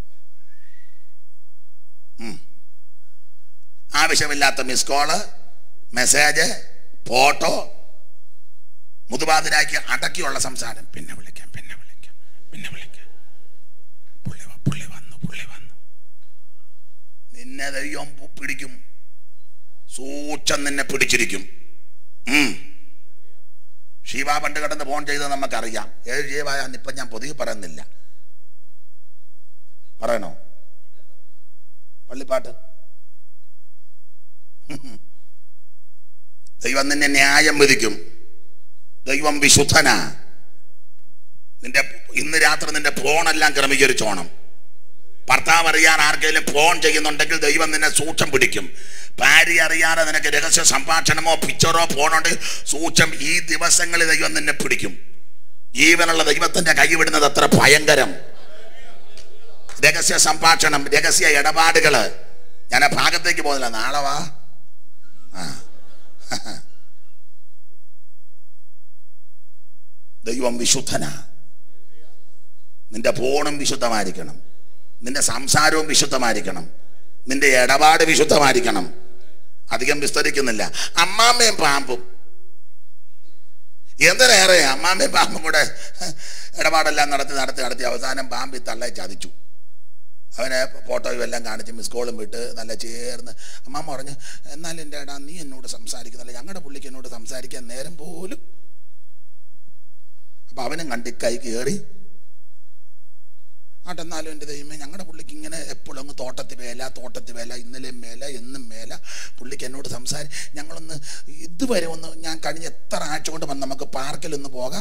ഉം. ആവശ്യമില്ലാത്ത മിസ് കോള് മെസ്സേജ് ഫോട്ടോ മുതുപാതിരാക്കി അടക്കിയുള്ള സംസാരം പിന്നെ വിളിക്കാം പിന്നെ വിളിക്കാം പിന്നെ വിളിക്കാം പുള്ളി വ- പുള്ളി വന്നു പുള്ളി വന്നു നിന്നെ ദൈവം പു- പിടിക്കും സൂക്ഷം നിന്നെ പിടിച്ചിരിക്കും ഉം. ഷീബ പണ്ട് കിടന്ന് ഫോൺ ചെയ്തത് നമുക്കറിയാം ഏഴ് ജീവായാന്ന് ഇപ്പം ഞാൻ പൊതുവെ പറയുന്നില്ല പറയണോ പള്ളിപ്പാട്ട് ദൈവം നിന്നെ ന്യായം വിധിക്കും ദൈവം വിശുദ്ധനാ നിന്റെ ഇന്ന് രാത്രി നിന്റെ ഫോണെല്ലാം ക്രമീകരിച്ചോണം ഭർത്താവ് അറിയാൻ ആർക്കെങ്കിലും ഫോൺ ചെയ്യുന്നുണ്ടെങ്കിൽ ദൈവം നിന്നെ സൂക്ഷം പിടിക്കും ഭാര്യ അറിയാതെ നിനക്ക് രഹസ്യ സംഭാഷണമോ പിക്ചറോ ഫോണുണ്ട് സൂക്ഷം ഈ ദിവസങ്ങളിൽ ദൈവം നിന്നെ പിടിക്കും ജീവനുള്ള ദൈവത്തിന്റെ കൈ വിടുന്നത് അത്ര ഭയങ്കരം രഹസ്യ സംഭാഷണം രഹസ്യ ഇടപാടുകള് ഞാൻ ആ ഭാഗത്തേക്ക് പോകുന്നില്ല നാളെ വാ ആ ദൈവം വിശുദ്ധനാ നിന്റെ ഫോണും വിശുദ്ധമായിരിക്കണം നിന്റെ സംസാരവും വിശുദ്ധമായിരിക്കണം നിന്റെ ഇടപാട് വിശുദ്ധമായിരിക്കണം അധികം വിസ്തരിക്കുന്നില്ല അമ്മാമ്മയും പാമ്പും എന്തിനേറെ അമ്മാമ്മയും പാമ്പും കൂടെ ഇടപാടെല്ലാം നടത്തി നടത്തി നടത്തി അവസാനം പാമ്പി തള്ളെ ചതിച്ചു അവനെ ഫോട്ടോയും എല്ലാം കാണിച്ച് മിസ് കോളും വിട്ട് നല്ല ചേർന്ന് അമ്മ പറഞ്ഞു എന്നാലും എൻ്റെ എടാ നീ എന്നോട് സംസാരിക്കുന്നില്ല ഞങ്ങളുടെ പുള്ളിക്ക് എന്നോട് സംസാരിക്കാൻ നേരം പോലും അപ്പൊ അവനും കണ്ടി കൈ കയറി ആട്ടെന്നാലും എൻ്റെ ദൈവമേ ഞങ്ങളുടെ പുള്ളിക്ക് ഇങ്ങനെ എപ്പോഴും അങ്ങ് തോട്ടത്തിൽ വേല തോട്ടത്തിൽ വേല ഇന്നലെ മേല എന്നും മേല പുള്ളിക്ക് എന്നോട് സംസാരി ഞങ്ങളൊന്ന് ഇതുവരെ ഒന്ന് ഞാൻ കഴിഞ്ഞ എത്ര ആഴ്ച കൊണ്ട് വന്ന് നമുക്ക് പാർക്കിൽ ഒന്ന് പോകാം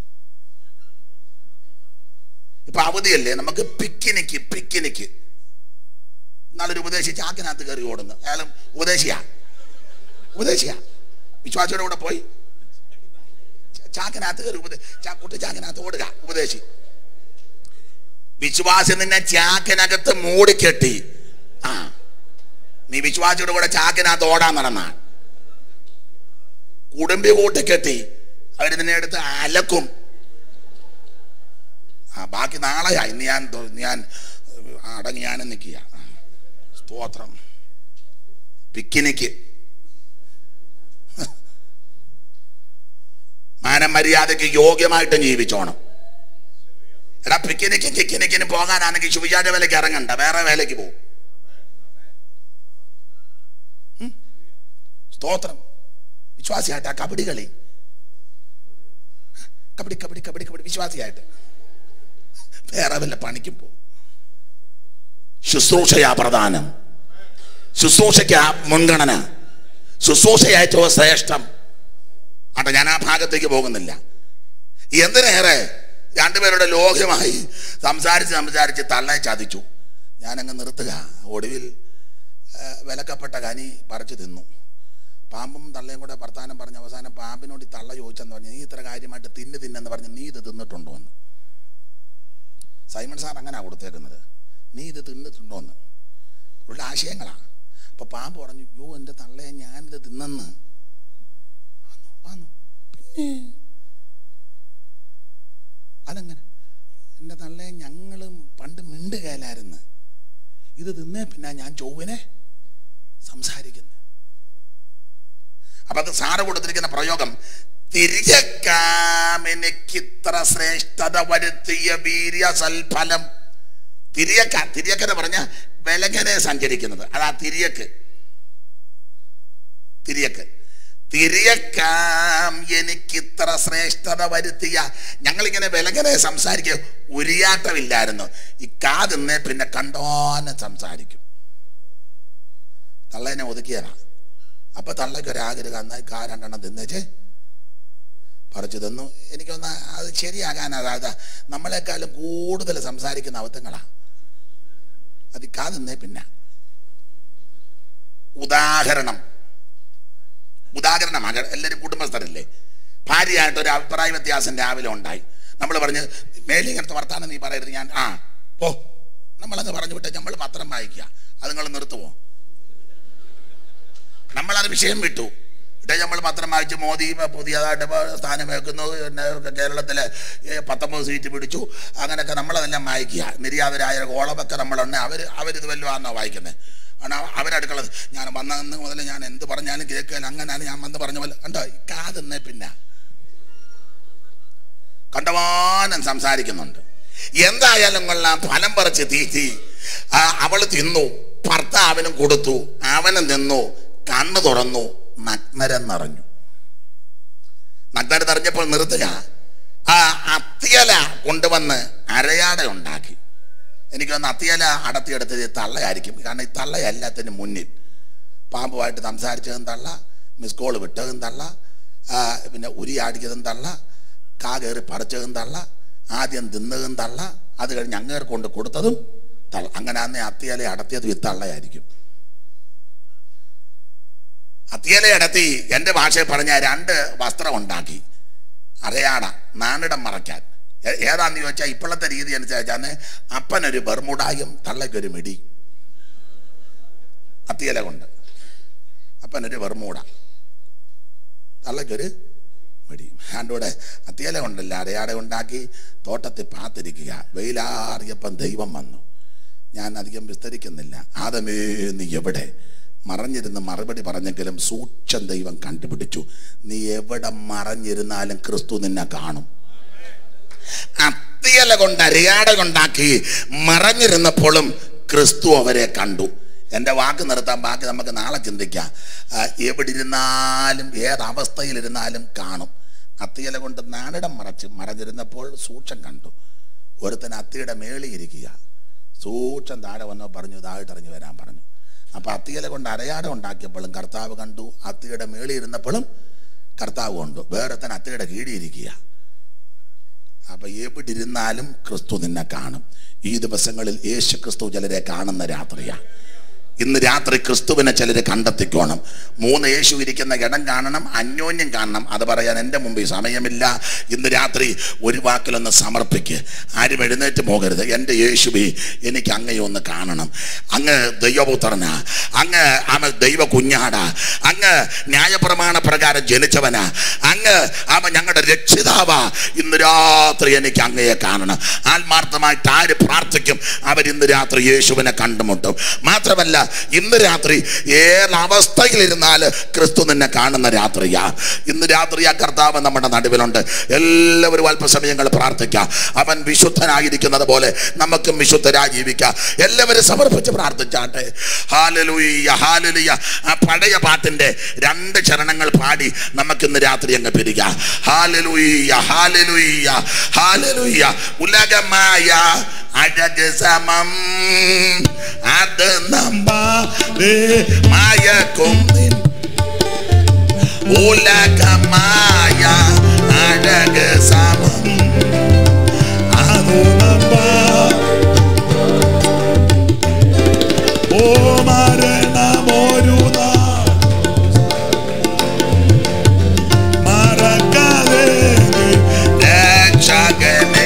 ഇപ്പൊ അവധിയല്ലേ നമുക്ക് പിക്കിനിക്ക് പിക്കിനിക്ക് നാളൊരു ഉപദേശി ചാക്കിനകത്ത് കയറി ഓടുന്നു അയാളും ഉപദേശിയാ ഉപദേശിയാ വിശ്വാസിയുടെ കൂടെ പോയി ച- ചാക്കിനകത്ത് കയറി ഉപദേ ചാ- കുട്ടി ചാക്കിനകത്ത് ഓടുക ഉപദേശി വിശ്വാസി നിന്നെ ചാക്കിനകത്ത് മൂടിക്കെട്ടി ആ നീ വിശ്വാസിയുടെ കൂടെ ചാക്കിനകത്ത് ഓടാൻ നടന്ന കുടുംബി കൂട്ടിക്കെട്ടി അവര് നിന്നെ എടുത്ത് അലക്കും ആ ബാക്കി നാളെയാ ഇന്ന് ഞാൻ തൊ- ഞാൻ ആ, അടങ്ങി ഞാനും നിൽക്കുക സ്തോത്രം പിക്കിനിക്ക് മാനമര്യാദയ്ക്ക് യോഗ്യമായിട്ട് ജീവിച്ചോണം എടാ പിക്കിനിക്ക് കിക്കിനിക്കിന് പോകാനാണെങ്കിൽ ശുചാര വേലയ്ക്ക് ഇറങ്ങണ്ട വേറെ വേലയ്ക്ക് പോകും ഉം. സ്തോത്രം വിശ്വാസിയായിട്ട് ആ കബഡി കളി കബഡി കബഡി കബഡി കബഡി വിശ്വാസിയായിട്ട് വേറെ വല്ല പണിക്കും പോകും ശുശ്രൂഷയാ പ്രധാനം ശുശ്രൂഷയ്ക്ക് മുൻഗണന ശുശ്രൂഷ ഏറ്റവും ശ്രേഷ്ഠം ആട്ടെ ഞാൻ ആ ഭാഗത്തേക്ക് പോകുന്നില്ല എന്തിനേറെ രണ്ടുപേരുടെ ലോകമായി സംസാരിച്ച് സംസാരിച്ച് തള്ളെ ചതിച്ചു ഞാനങ്ങ് നിർത്തുക ഒടുവിൽ ആ, വിലക്കപ്പെട്ട കനി പറിച്ചു തിന്നു പാമ്പും തള്ളയും കൂടെ വർത്താനം പറഞ്ഞ് അവസാനം പാമ്പിനോട് ഈ തള്ള ചോദിച്ചെന്ന് പറഞ്ഞു നീ ഇത്ര കാര്യമായിട്ട് തിന്ന് തിന്നെന്ന് പറഞ്ഞ് നീ ഇത് തിന്നിട്ടുണ്ടോ എന്ന് സൈമൺ സാർ അങ്ങനെയാ കൊടുത്തേക്കുന്നത് നീ ഇത് തിന്നിട്ടുണ്ടോ എന്ന് ഉള്ള ആശയങ്ങളാ അപ്പൊ പാമ്പ് പറഞ്ഞു യോ എൻ്റെ തള്ളയെ ഞാനിത് തിന്നെന്ന് ആന്നു, ആന്നു. പിന്നെ അതെങ്ങനെ എൻ്റെ തള്ളയെ ഞങ്ങളും പണ്ട് മിണ്ടുകയലായിരുന്നു ഇത് തിന്നേ പിന്നെ ഞാൻ ചൊവ്വിനെ സംസാരിക്കുന്നത് അപ്പൊ അത് സാറ് കൊടുത്തിരിക്കുന്ന പ്രയോഗം തിരികക്കാമെനിക്കിത്ര ശ്രേഷ്ഠത വരുത്തിയ വീര്യ സൽഫലം തിരിയക്ക തിരിയക്ക എന്ന് പറഞ്ഞ വിലങ്ങനെ സഞ്ചരിക്കുന്നത് അതാ തിരിയക്ക് തിരിയക്ക് തിരിയക്കാം എനിക്കിത്ര ശ്രേഷ്ഠത വരുത്തിയ ഞങ്ങളിങ്ങനെ വിലങ്ങനെ സംസാരിക്കുക ഉരിയാട്ടമില്ലായിരുന്നു ഈ കാതിന്നേ പിന്നെ കണ്ടോനെ സംസാരിക്കും തള്ളേനെ ഒതുക്കിയതാ അപ്പൊ തള്ളയ്ക്ക് ഒരാഗ്രഹം എന്നായി കാ രണ്ടെണ്ണം തിന്നേച്ചേ പറിച്ചു തന്നു എനിക്കൊന്ന് അത് ശരിയാകാൻ അതാ നമ്മളെക്കാളും കൂടുതൽ സംസാരിക്കുന്ന അബദ്ധങ്ങളാ അത് കാ തിന്നേ പിന്നെ ഉദാഹരണം ഉദാഹരണമാണ് എല്ലാവരും കുടുംബസ്ഥരല്ലേ ഭാര്യയായിട്ട് ഒരു അഭിപ്രായ വ്യത്യാസം രാവിലെ ഉണ്ടായി നമ്മൾ പറഞ്ഞ് മേലെ ഇങ്ങനത്തെ വർത്താനം നീ പറയരുത് ഞാൻ ആ പോ നമ്മളങ്ങ് പറഞ്ഞു വിട്ട് നമ്മൾ പത്രം വായിക്കുക അത് നിങ്ങൾ നിർത്തുമോ നമ്മളത് വിഷയം വിട്ടു ഇവിടെ നമ്മൾ പത്രം വായിച്ച് മോദി ഇപ്പൊ പുതിയതായിട്ട് ഇപ്പൊ സ്ഥാനം വെക്കുന്നു പിന്നെ കേരളത്തിലെ ഏ, പത്തൊമ്പത് സീറ്റ് പിടിച്ചു അങ്ങനെയൊക്കെ നമ്മളതെല്ലാം വായിക്കുക നിര്യാതരായ കോളമൊക്കെ നമ്മളുണ്ട് അവർ അവരിത് വല്ലതുമാണെന്നോ വായിക്കുന്നത് കാരണം അവരടുക്കളത് ഞാൻ വന്നന്ന് മുതൽ ഞാൻ എന്ത് പറഞ്ഞാലും കേൾക്കാൻ അങ്ങനെയാണ് ഞാൻ വന്ന് പറഞ്ഞ പോലെ കണ്ടോ ഈ കാതെന്നേ പിന്നെ കണ്ടവാനം സംസാരിക്കുന്നുണ്ട് എന്തായാലും കൊള്ളാം ഫലം പറിച്ച് തീറ്റി ആ, അവള് തിന്നു ഭർത്താവിനും കൊടുത്തു അവനും തിന്നു കണ്ണു തുറന്നു നഗ്നരം നിറഞ്ഞു നഗ്നരം നിറഞ്ഞപ്പോൾ നിർത്തുക ആ അത്തിയല കൊണ്ടുവന്ന് അരയാട ഉണ്ടാക്കി എനിക്കൊന്ന് അത്തിയല അടത്തിയെടുത്തത് ഈ തള്ളയായിരിക്കും കാരണം ഈ തള്ള എല്ലാത്തിനും മുന്നിൽ പാമ്പുമായിട്ട് സംസാരിച്ചതും തള്ള മിസ് കോൾ വിട്ടതും തള്ള ആ, പിന്നെ ഉരിയാടിച്ചതും തള്ള കാ കയറി പറിച്ചതും തള്ള ആദ്യം തിന്നതും തള്ള അത് കഴിഞ്ഞ് അങ്ങേർ കൊണ്ട് കൊടുത്തതും തള്ള അങ്ങനെ അന്നേ അത്തിയല അടത്തിയതും ഈ തള്ളയായിരിക്കും അത്തിയല അടത്തി എൻ്റെ ഭാഷയിൽ പറഞ്ഞ രണ്ട് വസ്ത്രം ഉണ്ടാക്കി അറിയാട നാണിടം മറയ്ക്കാൻ ഏ- ഏതാന്ന് ചോദിച്ചാൽ ഇപ്പോഴത്തെ രീതി അനുസരിച്ചാണ് അപ്പനൊരു ബർമുടായും തള്ളയ്ക്കൊരു മിടി അത്തിയല കൊണ്ട് അപ്പനൊരു ബർമൂട തള്ളയ്ക്കൊരു വെടിയും ആണ്ടൂടെ അത്തിയല കൊണ്ടല്ല അരയാട ഉണ്ടാക്കി തോട്ടത്തിൽ പാത്തിരിക്കുക വെയിലാറിയപ്പം ദൈവം വന്നു ഞാൻ അധികം വിസ്തരിക്കുന്നില്ല ആദമേ നീ എവിടെ മറഞ്ഞിരുന്ന് മറുപടി പറഞ്ഞെങ്കിലും സൂക്ഷം ദൈവം കണ്ടുപിടിച്ചു നീ എവിടെ മറഞ്ഞിരുന്നാലും ക്രിസ്തു നിന്നെ കാണും അത്തിയല കൊണ്ട് അരയാട കൊണ്ടാക്കി മറഞ്ഞിരുന്നപ്പോഴും ക്രിസ്തു അവരെ കണ്ടു എൻ്റെ വാക്ക് നിർത്താൻ ബാക്കി നമുക്ക് നാളെ ചിന്തിക്കാം ആ, എവിടെ ഇരുന്നാലും ഏതവസ്ഥയിലിരുന്നാലും കാണും അത്തിയല കൊണ്ട് നാടിടം മറച്ച് മറഞ്ഞിരുന്നപ്പോൾ സൂക്ഷം കണ്ടു ഒരുത്തൻ അത്തിയുടെ മേളിൽ ഇരിക്കുക സൂക്ഷം താഴെ വന്നോ പറഞ്ഞു താഴെട്ടിറങ്ങി വരാൻ പറഞ്ഞു അപ്പൊ അത്തിയല കൊണ്ട് അരയാടം ഉണ്ടാക്കിയപ്പോഴും കർത്താവ് കണ്ടു അത്തിയുടെ മേളിൽ ഇരുന്നപ്പോഴും കർത്താവ് കണ്ടു വേറൊരുത്തൻ അത്തിയുടെ കീഴിയിരിക്കുക അപ്പൊ എവിടെ ഇരുന്നാലും ക്രിസ്തു നിന്നെ കാണും ഈ ദിവസങ്ങളിൽ യേശു ക്രിസ്തു ചിലരെ കാണുന്ന രാത്രിയാ ഇന്ന് രാത്രി ക്രിസ്തുവിനെ ചിലര് കണ്ടെത്തിക്കോണം മൂന്ന് യേശു ഇരിക്കുന്ന ഇടം കാണണം അന്യോന്യം കാണണം അത് പറയാൻ എൻ്റെ മുമ്പിൽ സമയമില്ല ഇന്ന് രാത്രി ഒരു വാക്കിലൊന്ന് സമർപ്പിക്ക് ആരും എഴുന്നേറ്റ് പോകരുത് എൻ്റെ യേശുവേ എനിക്ക് അങ്ങയെ ഒന്ന് കാണണം അങ്ങ് ദൈവപുത്രനാ അങ്ങ് അവൻ ദൈവ കുഞ്ഞാടാ അങ്ങ് ന്യായപ്രമാണ പ്രകാരം ജനിച്ചവനാ അങ്ങ് അവൻ ഞങ്ങളുടെ രക്ഷിതാവാ ഇന്ന് രാത്രി എനിക്ക് അങ്ങയെ കാണണം ആത്മാർത്ഥമായിട്ട് ആര് പ്രാർത്ഥിക്കും അവർ ഇന്ന് രാത്രി യേശുവിനെ കണ്ടുമുട്ടും മാത്രമല്ല ഇന്ന് രാത്രി ഏത് അവസ്ഥയിലിരുന്നാൽ ക്രിസ്തു നിന്നെ കാണുന്ന രാത്രിയാ ഇന്ന് രാത്രി ആ കർത്താവ് നമ്മുടെ നടുവിലുണ്ട് എല്ലാവരും അല്പസമയങ്ങൾ പ്രാർത്ഥിക്കാം അവൻ വിശുദ്ധനായിരിക്കുന്നത് പോലെ നമുക്കും വിശുദ്ധരായി ജീവിക്കാം എല്ലാവരും സമർപ്പിച്ച് പ്രാർത്ഥിച്ചാട്ടെ ഹാലലുയ്യ ഹാലലുയ്യ ആ പഴയ പാട്ടിന്റെ രണ്ട് ചരണങ്ങൾ പാടി നമുക്കിന്ന് രാത്രി അങ്ങ് പിരിക്കാം ഹാലലുയ്യ ഹാലലുയ്യ ഹാലലുയ്യ ഉലകമായ അഴക് സമം അത് നമ്പാതെ മയക്കും നിൻ ഉലകമായ അഴക് സമം അത് നമ്പാ ഓ മരണമൊരു നാൾ മറക്കാതെ നീ രക്ഷകനെ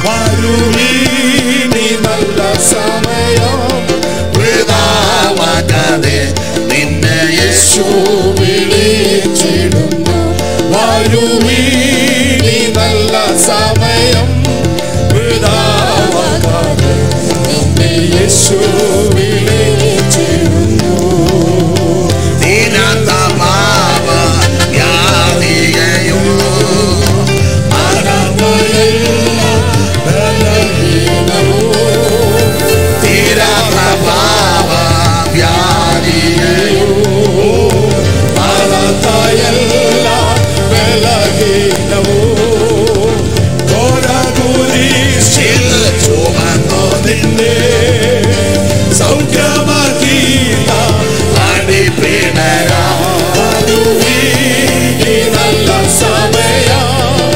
വരുവീനി നല്ല സമയം വൃതാവാകാതെ നിന്നെ യേശു വിളിച്ചിടുന്നു വരുവീനി നല്ല സമയം വൃതാവാകാതെ നിന്നെ യേശു വിളിച്ചിടുന്നു തീരാത്ത പാപ വ്യാധിയെയോ മരണങ്ങളെല്ലാം ബലഹീനവും തീരാത്ത പാപ വ്യാധിയെയോ മരണത്തെല്ലാം ബലഹീനവും ഘോരകുരിശിൽ ചുമന്നതിന്റെ സൗഖ്യമാക്കിയ അടിപ്പിണരാ വരുവീനി നല്ല സമയം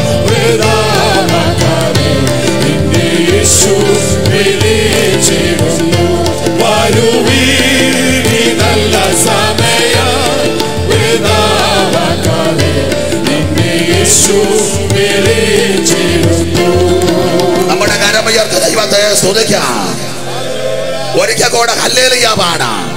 വൃതാവാകാതെ നിന്നെ യേശു വിളിച്ചിടുന്നു വരുവീനി നല്ല സമയം വൃതാവാകാതെ നിന്നെ യേശു വിളിച്ചിടുന്നു നമ്മുടെ കരമുയർത്ത ദൈവത്തെ സ്തുതിക്കാം ഒരിക്കൽ കൂടെ ഹല്ലേലിയ പാടാം